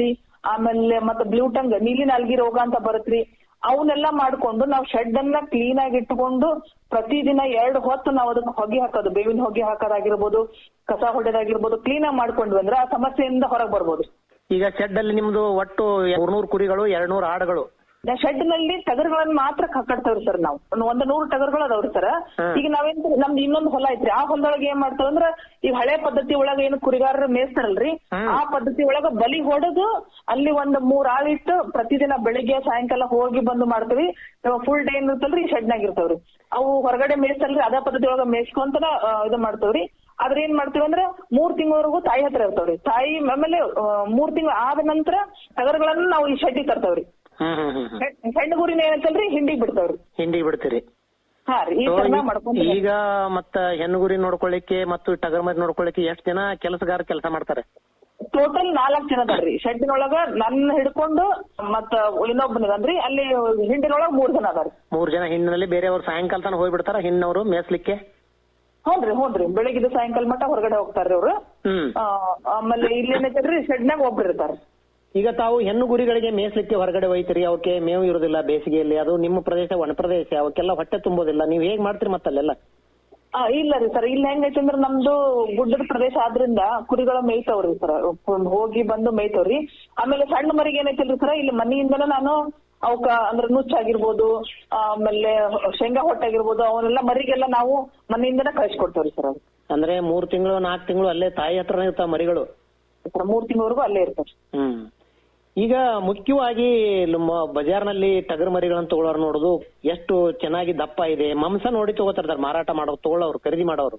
ಆಮೇಲೆ ಮತ್ತೆ ಬ್ಲೂ ಟಂಗ್ ನೀಲಿ ನಾಲ್ಗಿ ರೋಗ ಅಂತ ಬರುತ್ತ್ರಿ ಅವನ್ನೆಲ್ಲ ಮಾಡ್ಕೊಂಡು ನಾವು ಶೆಡ್ ಅನ್ನ ಕ್ಲೀನ್ ಆಗಿ ಇಟ್ಕೊಂಡು ಪ್ರತಿದಿನ ಎರಡು ಹೊತ್ತು ನಾವು ಅದಕ್ಕೆ ಹೊಗೆ ಹಾಕೋದು ಬೇವಿನ ಹೊಗೆ ಹಾಕೋದಾಗಿರ್ಬೋದು ಕಸ ಹೊಡೆದಾಗಿರ್ಬೋದು ಕ್ಲೀನ್ ಆಗಿ ಮಾಡ್ಕೊಂಡ್ವಿ ಅಂದ್ರೆ ಆ ಸಮಸ್ಯೆಯಿಂದ ಹೊರಗೆ ಬರ್ಬೋದು ಈಗ ಶೆಡ್ ಅಲ್ಲಿ ನಿಮ್ದು ಒಟ್ಟು ಮೂರ್ನೂರು ಕುರಿಗಳು ಎರಡ್ನೂರು ಆಡುಗಳು ಶೆಡ್ ನಲ್ಲಿ ಟಗರ್ಗಳನ್ನ ಮಾತ್ರ ಕಟ್ತಾವ್ರಿ ಸರ್ ನಾವು ಒಂದು- ಒಂದು ನೂರು ಟಗರ್ಗಳು ಅದಾವ್ರಿ ಸರ್ ಈಗ ನಾವೇನ್ ನಮ್ದು ಇನ್ನೊಂದು ಹೊಲ ಐತ್ರಿ ಆ ಹೊಲದೊಳಗೆ ಏನ್ ಮಾಡ್ತಾವ ಅಂದ್ರ ಈಗ ಹಳೆ ಪದ್ಧತಿ ಒಳಗ ಏನು ಕುರಿಗಾರರು ಮೇಯಿಸ್ತಾರಲ್ರಿ ಆ ಪದ್ಧತಿ ಒಳಗ ಬಲಿ ಹೊಡೆದು ಅಲ್ಲಿ ಒಂದ್ ಮೂರ್ ಆಳಿಟ್ಟು ಪ್ರತಿದಿನ ಬೆಳಿಗ್ಗೆ ಸಾಯಂಕಾಲ ಹೋಗಿ ಬಂದು ಮಾಡ್ತೀವಿ ಫುಲ್ ಡೇ ಏನ್ ಇರ್ತಲ್ರಿ ಶೆಡ್ ನಾಗ ಇರ್ತಾವ್ರಿ ಅವು ಹೊರಗಡೆ ಮೇಯಿಸ್ತಾರಲ್ರಿ ಅದೇ ಪದ್ಧತಿ ಒಳಗ ಮೇಯಿಸ್ಕೊಂತನ ಆ, ಇದು ಮಾಡ್ತಾವ್ರಿ ಆದ್ರೆ ಏನ್ ಮಾಡ್ತೀವಿ ಅಂದ್ರೆ ಮೂರ್ ತಿಂಗಳವರೆಗೂ ತಾಯಿ ಹತ್ರ ಇರ್ತಾವ್ರಿ ತಾಯಿ ಆಮೇಲೆ ಆ, ಮೂರ್ ತಿಂಗಳು ಆದ ನಂತರ ಟಗರ್ಗಳನ್ನ ನಾವು ಈ ಶೆಡ್ಡಿಗೆ ತರ್ತಾವ್ರಿ ಹ್ಮ್ ಹ್ಮ್ ಹ್ಮ್ ಹೆಣ್- ಹೆಣ್ಣು ಗುರಿನ ಏನಂತಲ್ರಿ ಹಿಂಡಿಗ್ ಬಿಡ್ತಾವ್ರಿ ಹಿಂಡಿ ಬಿಡ್ತೀರಿ ಹಾ ರೀ ಈ So, ತರ ಈ- ಮಾಡ್ಕೊಂಡು ಈಗ ಮತ್ತ ಹೆಣ್ಣುಗುರಿ ನೋಡ್ಕೊಳ್ಳಿಕ್ಕೆ ಮತ್ತು ಟಗರ್ ಮರಿ ನೋಡ್ಕೊಳ್ಳಿಕ್ಕೆ ಎಷ್ಟ್ ಜನ ಕೆಲಸಗಾರ ಕೆಲಸ ಮಾಡ್ತಾರೆ ಟೋಟಲ್ ನಾಲ್ಕ್ ಜನ ಅದಾರ್ರಿ ಶೆಡ್ಡಿನೊಳಗ ನನ್ನ ಹಿಡ್ಕೊಂಡು ಮತ್ತ ಇನ್ನೊಬ್ಬನಿಗಂದ್ರಿ ಅಲ್ಲಿ ಹಿಂಡಿನೊಳಗ ಮೂರ್ ಜನ ಅದಾರಿ ಮೂರ್ ಜನ ಹಿಂದಿನಲ್ಲಿ ಬೇರೆಯವ್ರು ಸಾಯಂಕಾಲ ತನಕ ಹೋಗ್ಬಿಡ್ತಾರ ಹಿಂದವರು ಮೇಸ್ಲಿಕ್ಕೆ ಹ್ಞೂನ್ರಿ ಹ್ಞೂನ್ರಿ ಬೆಳಗಿದ ಸಾಯಂಕಾಲ ಮಟ್ಟ ಹೊರಗಡೆ ಹೋಗ್ತಾರ್ರಿ ಅವ್ರು ಹ್ಮ್ ಆ, ಆಮೇಲೆ ಇಲ್ಲೇನೈತಲ್ರಿ ಶೆಡ್ನಾಗ ಒಬ್ರು ಇರ್ತಾರ ಈಗ ತಾವು ಹೆಣ್ಣು ಗುರಿಗಳಿಗೆ ಮೇಯ್ಸ್ಲಿಕ್ಕೆ ಹೊರಗಡೆ ಒಯ್ತೀರಿ ಅವಕ್ಕೆ ಮೇವು ಇರುದಿಲ್ಲ ಬೇಸಿಗೆಯಲ್ಲಿ ಅದು ನಿಮ್ಮ ಪ್ರದೇಶ ಒಣ ಪ್ರದೇಶ ಅವಕ್ಕೆಲ್ಲ ಹೊಟ್ಟೆ ತುಂಬೋದಿಲ್ಲ ನೀವ್ ಹೇಗ್ ಮಾಡ್ತೀರಿ ಮತ್ತಲ್ಲೆಲ್ಲ ಆ, ಇಲ್ಲ ರೀ ಸರ್ ಇಲ್ಲಿ ಹೆಂಗೈತಿ ಅಂದ್ರ ನಮ್ದು ಗುಡ್ಡದ ಪ್ರದೇಶ ಆದ್ರಿಂದ ಕುರಿಗಳ ಮೇಯ್ತಾವ್ರಿ ಸರ್ ಹೋಗಿ ಬಂದು ಮೇಯ್ತಾವ್ರಿ ಆಮೇಲೆ ಸಣ್ಣ ಮರಿಗೆ ಏನೈತಿಲ್ರಿ ಸರ್ ಇಲ್ಲಿ ಮನೆಯಿಂದನೇ ನಾನು ಅವಕ್ಕ ಅಂದ್ರೆ ನುಚ್ಚಾಗಿರ್ಬೋದು ಆಮೇಲೆ ಶೇಂಗಾ ಹೊಟ್ಟಾಗಿರ್ಬೋದು ಅವನ್ನೆಲ್ಲ ಮರಿಗೆಲ್ಲ ನಾವು ಮನೆಯಿಂದನೇ ಕಳ್ಸಿಕೊಡ್ತೇವ್ರಿ ಸರ್ ಅದು ಅಂದ್ರೆ ಮೂರ್ ತಿಂಗಳು ನಾಲ್ಕು ತಿಂಗಳು ಅಲ್ಲೇ ತಾಯಿ ಹತ್ರನೇ ಇರ್ತಾವ ಮರಿಗಳು ಸರ್ ಮೂರ್ ತಿಂಗಳವರೆಗೂ ಅಲ್ಲೇ ಇರ್ತಾವ ಹ್ಮ್ ಈಗ ಮುಖ್ಯವಾಗಿ ನಮ್ಮ ಬಜಾರ್ನಲ್ಲಿ ಟಗರ್ ಮರಿಗಳನ್ನ ತಗೊಳ್ಳೋರು ನೋಡುದು ಎಷ್ಟು ಚೆನ್ನಾಗಿ ದಪ್ಪ ಇದೆ ಮಾಂಸ ನೋಡಿ ತಗೋತಾರ ಮಾರಾಟ ಮಾಡೋ ತಗೊಳ್ಳೋರು ಖರೀದಿ ಮಾಡೋರು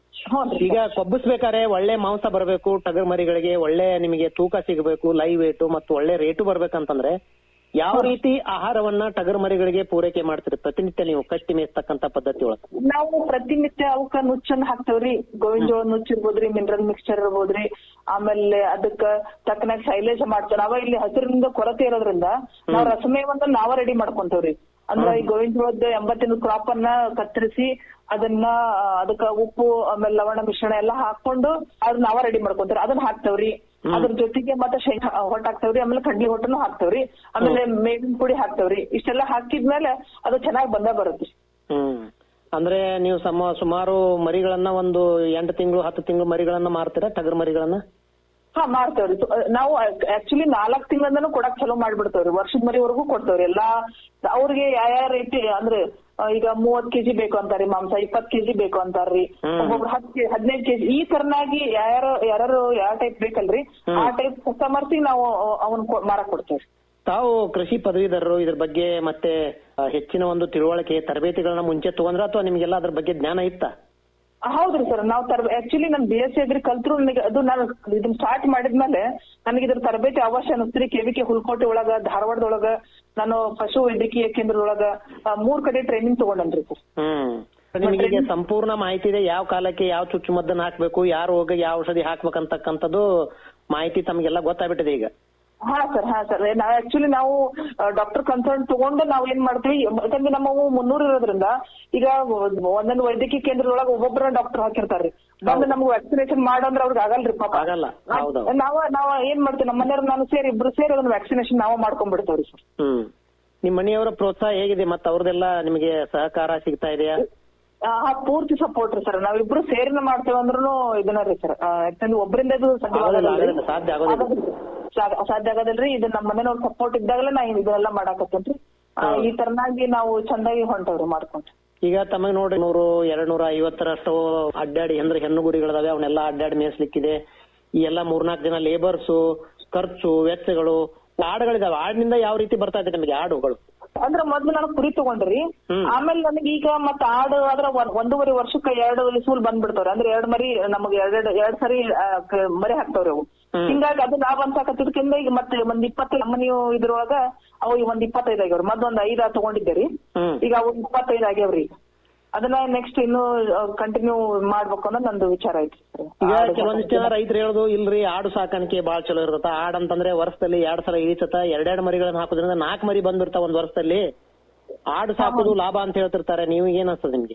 ಈಗ ಕೊಬ್ಬಿಸ್ಬೇಕಾದ್ರೆ ಒಳ್ಳೆ ಮಾಂಸ ಬರಬೇಕು ಟಗರ್ ಮರಿಗಳಿಗೆ ಒಳ್ಳೆ ನಿಮಗೆ ತೂಕ ಸಿಗಬೇಕು ಲೈವ್ ವೇಟ್ ಮತ್ತು ಒಳ್ಳೆ ರೇಟು ಬರ್ಬೇಕಂತಂದ್ರೆ ಯಾವ ರೀತಿ ಆಹಾರವನ್ನ ಟಗರ್ ಮರಿಗಳಿಗೆ ಪೂರೈಕೆ ಮಾಡ್ತೀರಿ ಪ್ರತಿನಿತ್ಯ ನೀವು ಕಟ್ಟಿ ಮೇಯ್ಸ್ತಕ್ಕಂತ ಪದ್ಧತಿ ಒಳಗೆ ನಾವು ಪ್ರತಿನಿತ್ಯ ಅವಕ್ಕ ನುಚ್ಚನ್ನ ಹಾಕ್ತೇವ್ರಿ ಗೋವಿನ ಜೋಳ ನುಚ್ಚ್ ಇರ್ಬೋದ್ರಿ ಮಿನರಲ್ ಮಿಕ್ಸ್ಚರ್ ಇರ್ಬೋದ್ರಿ ಆಮೇಲೆ ಅದಕ್ಕ ತಕ್ಕನಾಗ ಶೈಲೇಜ ಮಾಡ್ತೇವೆ ನಾವ ಇಲ್ಲಿ ಹಸಿರಿನಿಂದ ಕೊರತೆ ಇರೋದ್ರಿಂದ ನಾವ್ ರಸಮೇವನ್ನ ನಾವ ರೆಡಿ ಮಾಡ್ಕೊಂತೇವ್ರಿ ಅಂದ್ರ ಈ ಗೋವಿನ ಜೋಳದ ಎಂಬತ್ತಿನ ಕ್ರಾಪ್ ಅನ್ನ ಕತ್ತರಿಸಿ ಅದನ್ನ ಆ, ಅದಕ್ಕ ಉಪ್ಪು ಆಮೇಲೆ ಲವಣ ಮಿಶ್ರಣ ಎಲ್ಲಾ ಹಾಕೊಂಡು ಅದನ್ನ ನಾವ ರೆಡಿ ಮಾಡ್ಕೊಂತೇವ್ರಿ ಅದನ್ನ ಹಾಕ್ತೇವ್ರಿ ಅದ್ರ ಜೊತೆಗೆ ಮತ್ತೆ ಶೇಂಗಾ ಹೊಟ್ಟ ಹಾಕ್ತೇವ್ರಿ ಆಮೇಲೆ ಕಡ್ಲಿ ಹೊಟ್ಟನು ಹಾಕ್ತೇವ್ರಿ ಆಮೇಲೆ ಮೇವಿನ ಪುಡಿ ಹಾಕ್ತೇವ್ರಿ ಇಷ್ಟೆಲ್ಲಾ ಹಾಕಿದ್ಮೇಲೆ ಅದು ಚೆನ್ನಾಗ್ ಬಂದ ಬರುತ್ತೆ ಹ್ಮ್ ಅಂದ್ರೆ ನೀವು ಸಮ ಸುಮಾರು ಮರಿಗಳನ್ನ ಒಂದು ಎಂಟು ತಿಂಗಳು ಹತ್ತು ತಿಂಗಳು ಮರಿಗಳನ್ನ ಮಾರ್ತೀರಾ ಟಗರ್ ಮರಿಗಳನ್ನ ಹಾ ಮಾಡ್ತೇವ್ರಿ ತು- ನಾವು ಆಕ್ಚುಲಿ ನಾಲ್ಕ್ ತಿಂಗಳಿಂದನೂ ಕೊಡಕ್ ಚಲೋ ಮಾಡ್ಬಿಡ್ತೇವ್ರಿ ವರ್ಷದ ಮರಿವರೆಗೂ ಕೊಡ್ತೇವ್ರಿ ಎಲ್ಲಾ ಅವ್ರಿಗೆ ಯಾವ ಯಾವ ರೇಟ್ ಅಂದ್ರೆ ಆ, ಈಗ ಮೂವತ್ ಕೆಜಿ ಬೇಕು ಅಂತಾರಿ ಮಾಂಸ ಇಪ್ಪತ್ ಕೆಜಿ ಬೇಕು ಅಂತಾರ್ರಿ ಒಬ್ಬೊಬ್ರು ಹತ್ ಕೆ ಹದಿನೈದು ಕೆಜಿ ಈ ತರನಾಗಿ ಯಾರು ಯಾರು ಯಾವ ಟೈಪ್ ಬೇಕಲ್ರಿ ಆ ಟೈಪ್ ಕಸ್ಟಮರ್ಸ್ ನಾವು ಅವನ್ ಮಾರಕ್ ಕೊಡ್ತೇವ್ರಿ ತಾವು ಕೃಷಿ ಪದವೀಧರರು ಇದ್ರ ಬಗ್ಗೆ ಮತ್ತೆ ಆ, ಹೆಚ್ಚಿನ ಒಂದು ತಿಳುವಳಿಕೆ ತರಬೇತಿಗಳನ್ನ ಮುಂಚೆ ತಗೊಂಡ್ರ ಅಥವಾ ನಿಮ್ಗೆಲ್ಲ ಅದ್ರ ಬಗ್ಗೆ ಜ್ಞಾನ ಇತ್ತಾ ಹೌದ್ರಿ ಸರ್ ನಾವು ತರ ಆಕ್ಚುಲಿ ನನ್ ಬಿ ಎಸ್ ಸಿ ಅಗ್ರಿ ಕಲ್ತ್ರು ನನಗೆ ಅದು ನಾನು ಇದನ್ನ ಸ್ಟಾರ್ಟ್ ಮಾಡಿದ್ಮೇಲೆ ನನಗೆ ಇದ್ರ ತರಬೇತಿ ಅವಶ್ಯ ಅನಿಸ್ತ್ರಿ ಕೆವಿಕೆ ಹುಲ್ಕೋಟೆ ಒಳಗ ಧಾರವಾಡದೊಳಗ ನಾನು ಪಶು ವೈದ್ಯಕೀಯ ಕೇಂದ್ರದೊಳಗ ಆ, ಮೂರ್ ಕಡೆ ಟ್ರೈನಿಂಗ್ ತಗೊಂಡನ್ರಿ ಸರ್ ಹ್ಮ್ ನಿಮಗೆ ಈಗ ಸಂಪೂರ್ಣ ಮಾಹಿತಿ ಇದೆ ಯಾವ ಕಾಲಕ್ಕೆ ಯಾವ ಚುಚ್ಚುಮದ್ದನ್ನ ಹಾಕ್ಬೇಕು ಯಾವ ರೋಗ ಯಾವ ಔಷಧಿ ಹಾಕ್ಬೇಕಂತಕ್ಕಂಥದ್ದು ಮಾಹಿತಿ ತಮಗೆಲ್ಲ ಗೊತ್ತಾಗ್ಬಿಟ್ಟಿದೆ ಈಗ ಹಾ ಸರ್ ಹಾ ಸರ್ ನಾವ್ ಆಕ್ಚುಲಿ ನಾವು ಡಾಕ್ಟರ್ ಕನ್ಸಲ್ಟ್ ತಗೊಂಡು ನಾವ್ ಏನ್ ಮಾಡ್ತೀವಿ ಯಾಕಂದ್ರೆ ನಮ್ಮವು ಮುನ್ನೂರ್ ಇರೋದ್ರಿಂದ ಈಗ ಒಂದೊಂದು ವೈದ್ಯಕೀಯ ಕೇಂದ್ರದೊಳಗ ಒಬ್ಬೊಬ್ಬರ ಡಾಕ್ಟರ್ ಹಾಕಿರ್ತಾರ್ರಿ ಬಂದು ನಮ್ಗೆ ವ್ಯಾಕ್ಸಿನೇಷನ್ ಮಾಡಂದ್ರ ಅವ್ರಿಗೆ ಆಗಲ್ರಿ ಪಾಪ ಆಗಲ್ಲ ಹೌದೌದು ನಾವ ನಾವ್ ಏನ್ ಮಾಡ್ತೀವಿ ನಮ್ಮ ಮನೆಯವ್ರು ನಾನು ಸೇರಿ ಇಬ್ರು ಸೇರಿ ಅದನ್ನ ವ್ಯಾಕ್ಸಿನೇಷನ್ ನಾವ ಮಾಡ್ಕೊಂಡ್ಬಿಡ್ತೇವ್ರಿ ಸರ್ ಹ್ಮ್ ನಿಮ್ ಮನೆಯವರ ಪ್ರೋತ್ಸಾಹ ಹೇಗಿದೆ ಮತ್ತೆ ಅವ್ರದೆಲ್ಲ ನಿಮಗೆ ಸಹಕಾರ ಸಿಗ್ತಾ ಇದೆಯಾ ಆ, ಹಾ ಪೂರ್ತಿ ಸಪೋರ್ಟ್ ರೀ ಸರ್ ನಾವಿಬ್ರು ಸೇರಿನ ಮಾಡ್ತೇವೆ ಅಂದ್ರೂ ಇದನ್ನ ರೀ ಸರ್ ಯಾಕಂದ್ರೆ ಒಬ್ಬರಿಂದ ಇದು ಸಾಧ್ಯ ಆಗೋದಿಲ್ಲ, ಆಗೋದಿಲ್ರಿ. ಆಗೋದಿಲ್ಲ, ಸಾಧ್ಯ ಆಗೋದಿಲ್ಲ. ಆಗೋದಿಲ್ಲ. ಸಾ- ಸಾಧ್ಯ ಆಗೋದಿಲ್ರಿ ಇದು ನಮ್ಮ ಮನೆಯವ್ರ ಸಪೋರ್ಟ್ ಇದ್ದಾಗಲೇ ನಾ ಇದೆಲ್ಲ ಮಾಡಾಕತ್ತೇನ್ರಿ ಆ, ಈ ತರನಾಗಿ ನಾವು ಚಂದಾಗಿ ಹೊಂಟವ್ರಿ ಮಾಡ್ಕೊಂಡು ಈಗ ತಮಗೆ ನೋಡ್ರಿ ನೂರು ಎರಡ್ ನೂರ ಐವತ್ತರಷ್ಟು ಅಡ್ಡಾಡಿ ಅಂದ್ರೆ ಹೆಣ್ಣು ಗುರಿಗಳಿದಾವೆ ಅವನ್ನೆಲ್ಲ ಅಡ್ಡಾಡಿ ಮೇಯಿಸ್ಲಿಕ್ಕಿದೆ ಈ ಎಲ್ಲ ಮೂರ್ನಾಲ್ಕು ಜನ ಲೇಬರ್ಸು ಖರ್ಚು ವೆಚ್ಚಗಳು ಆಡುಗಳಿದಾವೆ ಆಡಿನಿಂದ ಯಾವ ರೀತಿ ಬರ್ತಾ ಇದೆ ನಿಮಗೆ ಆಡುಗಳು ಅಂದ್ರ ಮೊದ್ಲು ನಾನು ಕುರಿ ತಗೊಂಡ್ರಿ ಆಮೇಲೆ ನನಗೆ ಈಗ ಮತ್ತ ಆಡು ಆದ್ರ ಒಂದ್- ಒಂದೂವರೆ ವರ್ಷಕ್ಕ ಎರಡು ಸೂಲ್ ಬಂದ್ಬಿಡ್ತಾವ್ರಿ ಅಂದ್ರೆ ಎರಡ್ ಮರಿ ನಮಗೆ ಎರಡ್ ಎರಡ್ ಸರಿ ಆ, ಕ- ಮರಿ ಹಾಕ್ತಾವ್ರಿ ಅವು ಹಿಂಗಾಗಿ ಅದು ಲಾಭ ಅನ್ಸಾಕತ್ತಿದ್ಕಿಂತ ಈಗ ಮತ್ತೆ ಒಂದ್ ಇಪ್ಪತ್ತು ನಮ್ಮ ನೀವು ಇದ್ರೊಳಗ ಅವು ಈಗ ಒಂದ್ ಇಪ್ಪತ್ತೈದು ಆಗ್ಯಾವ್ರಿ ಮೊದ್ಲೊಂದ್ ಐದ ತಗೊಂಡಿದ್ದೆ ರೀ ಈಗ ಅವು ಇಪ್ಪತ್ತೈದು ಆಗ್ಯಾವ್ರಿ ಈಗ ಅದನ್ನ ನೆಕ್ಸ್ಟ್ ಇನ್ನು ಕಂಟಿನ್ಯೂ ಮಾಡ್ಬೇಕು ಅನ್ನೋದು ನಂದು ವಿಚಾರ ಐತಿ ಈಗ ಕೆಲವೊಂದಿಷ್ಟು ಜನ ರೈತರು ಹೇಳೋದು ಇಲ್ರಿ ಆಡು ಸಾಕಾಣಿಕೆ ಬಾಳ ಚಲೋ ಇರತ್ತ ಆಡ್ ಅಂತಂದ್ರೆ ವರ್ಷದಲ್ಲಿ ಎರಡ್ ಸಲ ಈಚತ ಎರಡೆರಡು ಮರಿಗಳನ್ನ ಹಾಕೋದ್ರಿಂದ ನಾಲ್ಕು ಮರಿ ಬಂದಿರ್ತಾವ ಒಂದ್ ವರ್ಷದಲ್ಲಿ ಆಡು ಸಾಕೋದು ಲಾಭ ಅಂತ ಹೇಳ್ತಿರ್ತಾರೆ ನೀವು ಏನ್ ಅನ್ಸ್ತದೆ ನಿಮ್ಗೆ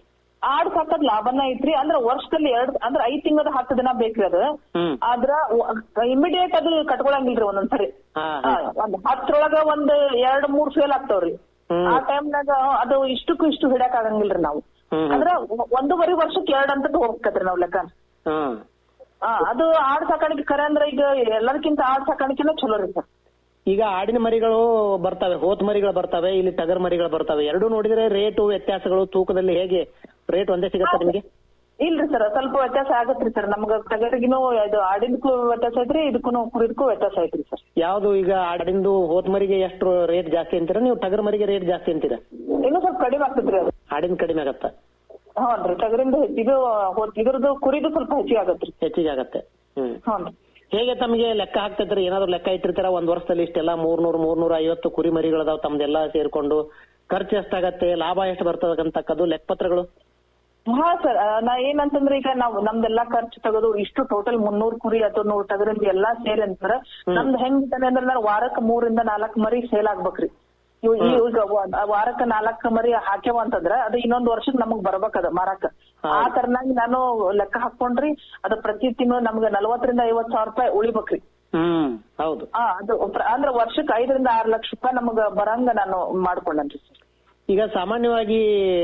ಆಡ್ ಸಾಕದ್ ಲಾಭನ ಐತ್ರಿ ಅಂದ್ರ ವರ್ಷದಲ್ಲಿ ಎರಡ್ ಅಂದ್ರ ಐದ್ ತಿಂಗಳದ ಹತ್ತು ದಿನ ಬೇಕ್ರಿ ಅದು ಹ್ಮ್ ಆದ್ರ ಇಮಿಡಿಯೇಟ್ ಅದು ಕಟ್ಕೊಳಂಗಿಲ್ರಿ ಒಂದೊಂದ್ಸರಿ ಹಾ ಆ, ಒಂದ್ ಹತ್ರೊಳಗ ಒಂದ್ ಎರಡ್ ಮೂರ್ ಫೇಲ್ ಆಗ್ತಾವ್ರಿ ಆ ಟೈಮ್ನಾಗ ಅದು ಇಷ್ಟಕ್ಕೂ ಇಷ್ಟು ಹಿಡಕ್ ಆಗಂಗಿಲ್ರಿ ನಾವು ಅಂದ್ರ ಒಂದೂವರೆ ವರ್ಷಕ್ಕೆ ಎರಡ್ ಅಂತ ಹೋಗ್ತದ್ರಿ ನಾವ್ ಲೆಕ್ಕ ಹ್ಮ್ ಆ, ಅದು ಆಡ್ ಸಾಕಾಣಿಕೆ ಖರೆ ಅಂದ್ರ ಈಗ ಎಲ್ಲದಕ್ಕಿಂತ ಆಡ್ ಸಾಕಾಣಿಕೆನ ಚಲೋ ರೀ ಸರ್ ಈಗ ಆಡಿನ ಮರಿಗಳು ಬರ್ತವೆ ಹೋತ್ ಮರಿಗಳು ಬರ್ತವೆ ಇಲ್ಲಿ ಟಗರ್ ಮರಿಗಳು ಬರ್ತವೆ ಎರಡು ನೋಡಿದ್ರೆ ರೇಟು ವ್ಯತ್ಯಾಸಗಳು ತೂಕದಲ್ಲಿ ಹೇಗೆ ರೇಟ್ ಒಂದೇ ಸಿಗುತ್ತೆ ನಿಮಗೆ ಇಲ್ರಿ ಸರ್ ಸ್ವಲ್ಪ ವ್ಯತ್ಯಾಸ ಆಗತ್ರಿ ಸರ್ ನಮ್ಗ ಟಗರಿಗಿನೂ ಇದು ಆಡಿನಕ್ಕೂ ವ್ಯತ್ಯಾಸ ಐತ್ರಿ ಇದಕ್ಕೂ ಕುರಿದಕ್ಕೂ ವ್ಯತ್ಯಾಸ ಐತ್ರಿ ಸರ್ ಯಾವ್ದು ಈಗ ಆಡಿಂದು ಹೋತ್ ಮರಿಗೆ ಎಷ್ಟು ರೇಟ್ ಜಾಸ್ತಿ ಅಂತೀರಾ ನೀವು ಟಗರ್ ಮರಿಗೆ ರೇಟ್ ಜಾಸ್ತಿ ಅಂತೀರಾ ಇನ್ನೂ ಸ್ವಲ್ಪ ಕಡಿಮೆ ಆಗ್ತದ್ರಿ ಅದು ಆಡಿನ ಕಡಿಮೆ ಆಗತ್ತ ಹ್ಞೂನ್ರಿ ಟಗರಿಂದ ಹೆಚ್ಚು- ಇದು ಹೊ- ಇದ್ರದ್ದು ಕುರಿದು ಸ್ವಲ್ಪ ಹೆಚ್ಚಿಗೆ ಆಗತ್ರಿ ಹೆಚ್ಚಿಗೆ ಆಗತ್ತೆ ಹ್ಮ್ ಹ್ಞೂನ್ರಿ ಹೇಗೆ ತಮಗೆ ಲೆಕ್ಕ ಹಾಕ್ತಿದ್ರಿ ಏನಾದ್ರು ಲೆಕ್ಕ ಇಟ್ಟಿರ್ತಾರ ಒಂದ್ ವರ್ಷದಲ್ಲಿ ಇಷ್ಟೆಲ್ಲ ಮೂರ್ನೂರ್ ಮೂರ್ನೂರ ಐವತ್ತು ಕುರಿ ಮರಿಗಳದಾವ್ ತಮ್ದೆಲ್ಲ ಸೇರ್ಕೊಂಡು ಖರ್ಚು ಎಷ್ಟಾಗತ್ತೆ ಲಾಭ ಎಷ್ಟು ಬರ್ತದಂತಕ್ಕದ್ದು ಲೆಕ್ಕಪತ್ರಗಳು ಹಾ ಸರ್ ನಾ ಏನಂತಂದ್ರೆ ಈಗ ನಾವು ನಮ್ದೆಲ್ಲಾ ಖರ್ಚು ತೆಗೆದು ಇಷ್ಟು ಟೋಟಲ್ ಮುನ್ನೂರ್ ಕುರಿ ಅಥವಾ ನೂರ್ ಟಗರಿಂದ ಎಲ್ಲಾ ಸೇರಿ ಅಂತಾರ ನಮ್ದು ಹೆಂಗಿದ್ದಾನೆ ಅಂದ್ರೆ ನಾನು ವಾರಕ್ಕೆ ಮೂರಿಂದ ನಾಲ್ಕ್ ಮರಿ ಸೇಲ್ ಆಗ್ಬೇಕ್ರಿ ಇವ್ ಈ- ಈಗ ವ- ವಾರಕ್ಕೆ ನಾಲ್ಕ್ ಮರಿ ಹಾಕ್ಯವ ಅಂತಂದ್ರ ಅದು ಇನ್ನೊಂದ್ ವರ್ಷಕ್ ನಮಗ್ ಬರ್ಬೇಕದ ಮಾರಾಕ ಆ ತರನಾಗಿ ನಾನು ಲೆಕ್ಕ ಹಾಕೊಂಡ್ರಿ ಅದು ಪ್ರತಿ ತಿಂಗಳು ನಮ್ಗೆ ನಲ್ವತ್ತರಿಂದ ಐವತ್ ಸಾವಿರ ರೂಪಾಯಿ ಉಳಿಬೇಕ್ರಿ ಹ್ಮ್ ಹೌದು ಆ ಅದು ಪ್ರ- ಅಂದ್ರ ವರ್ಷಕ್ಕೆ ಐದರಿಂದ ಆರ್ ಲಕ್ಷ ರೂಪಾಯಿ ನಮಗ ಬರಂಗ ನಾನು ಮಾಡ್ಕೊಂಡನ್ರಿ ಈಗ ಸಾಮಾನ್ಯವಾಗಿ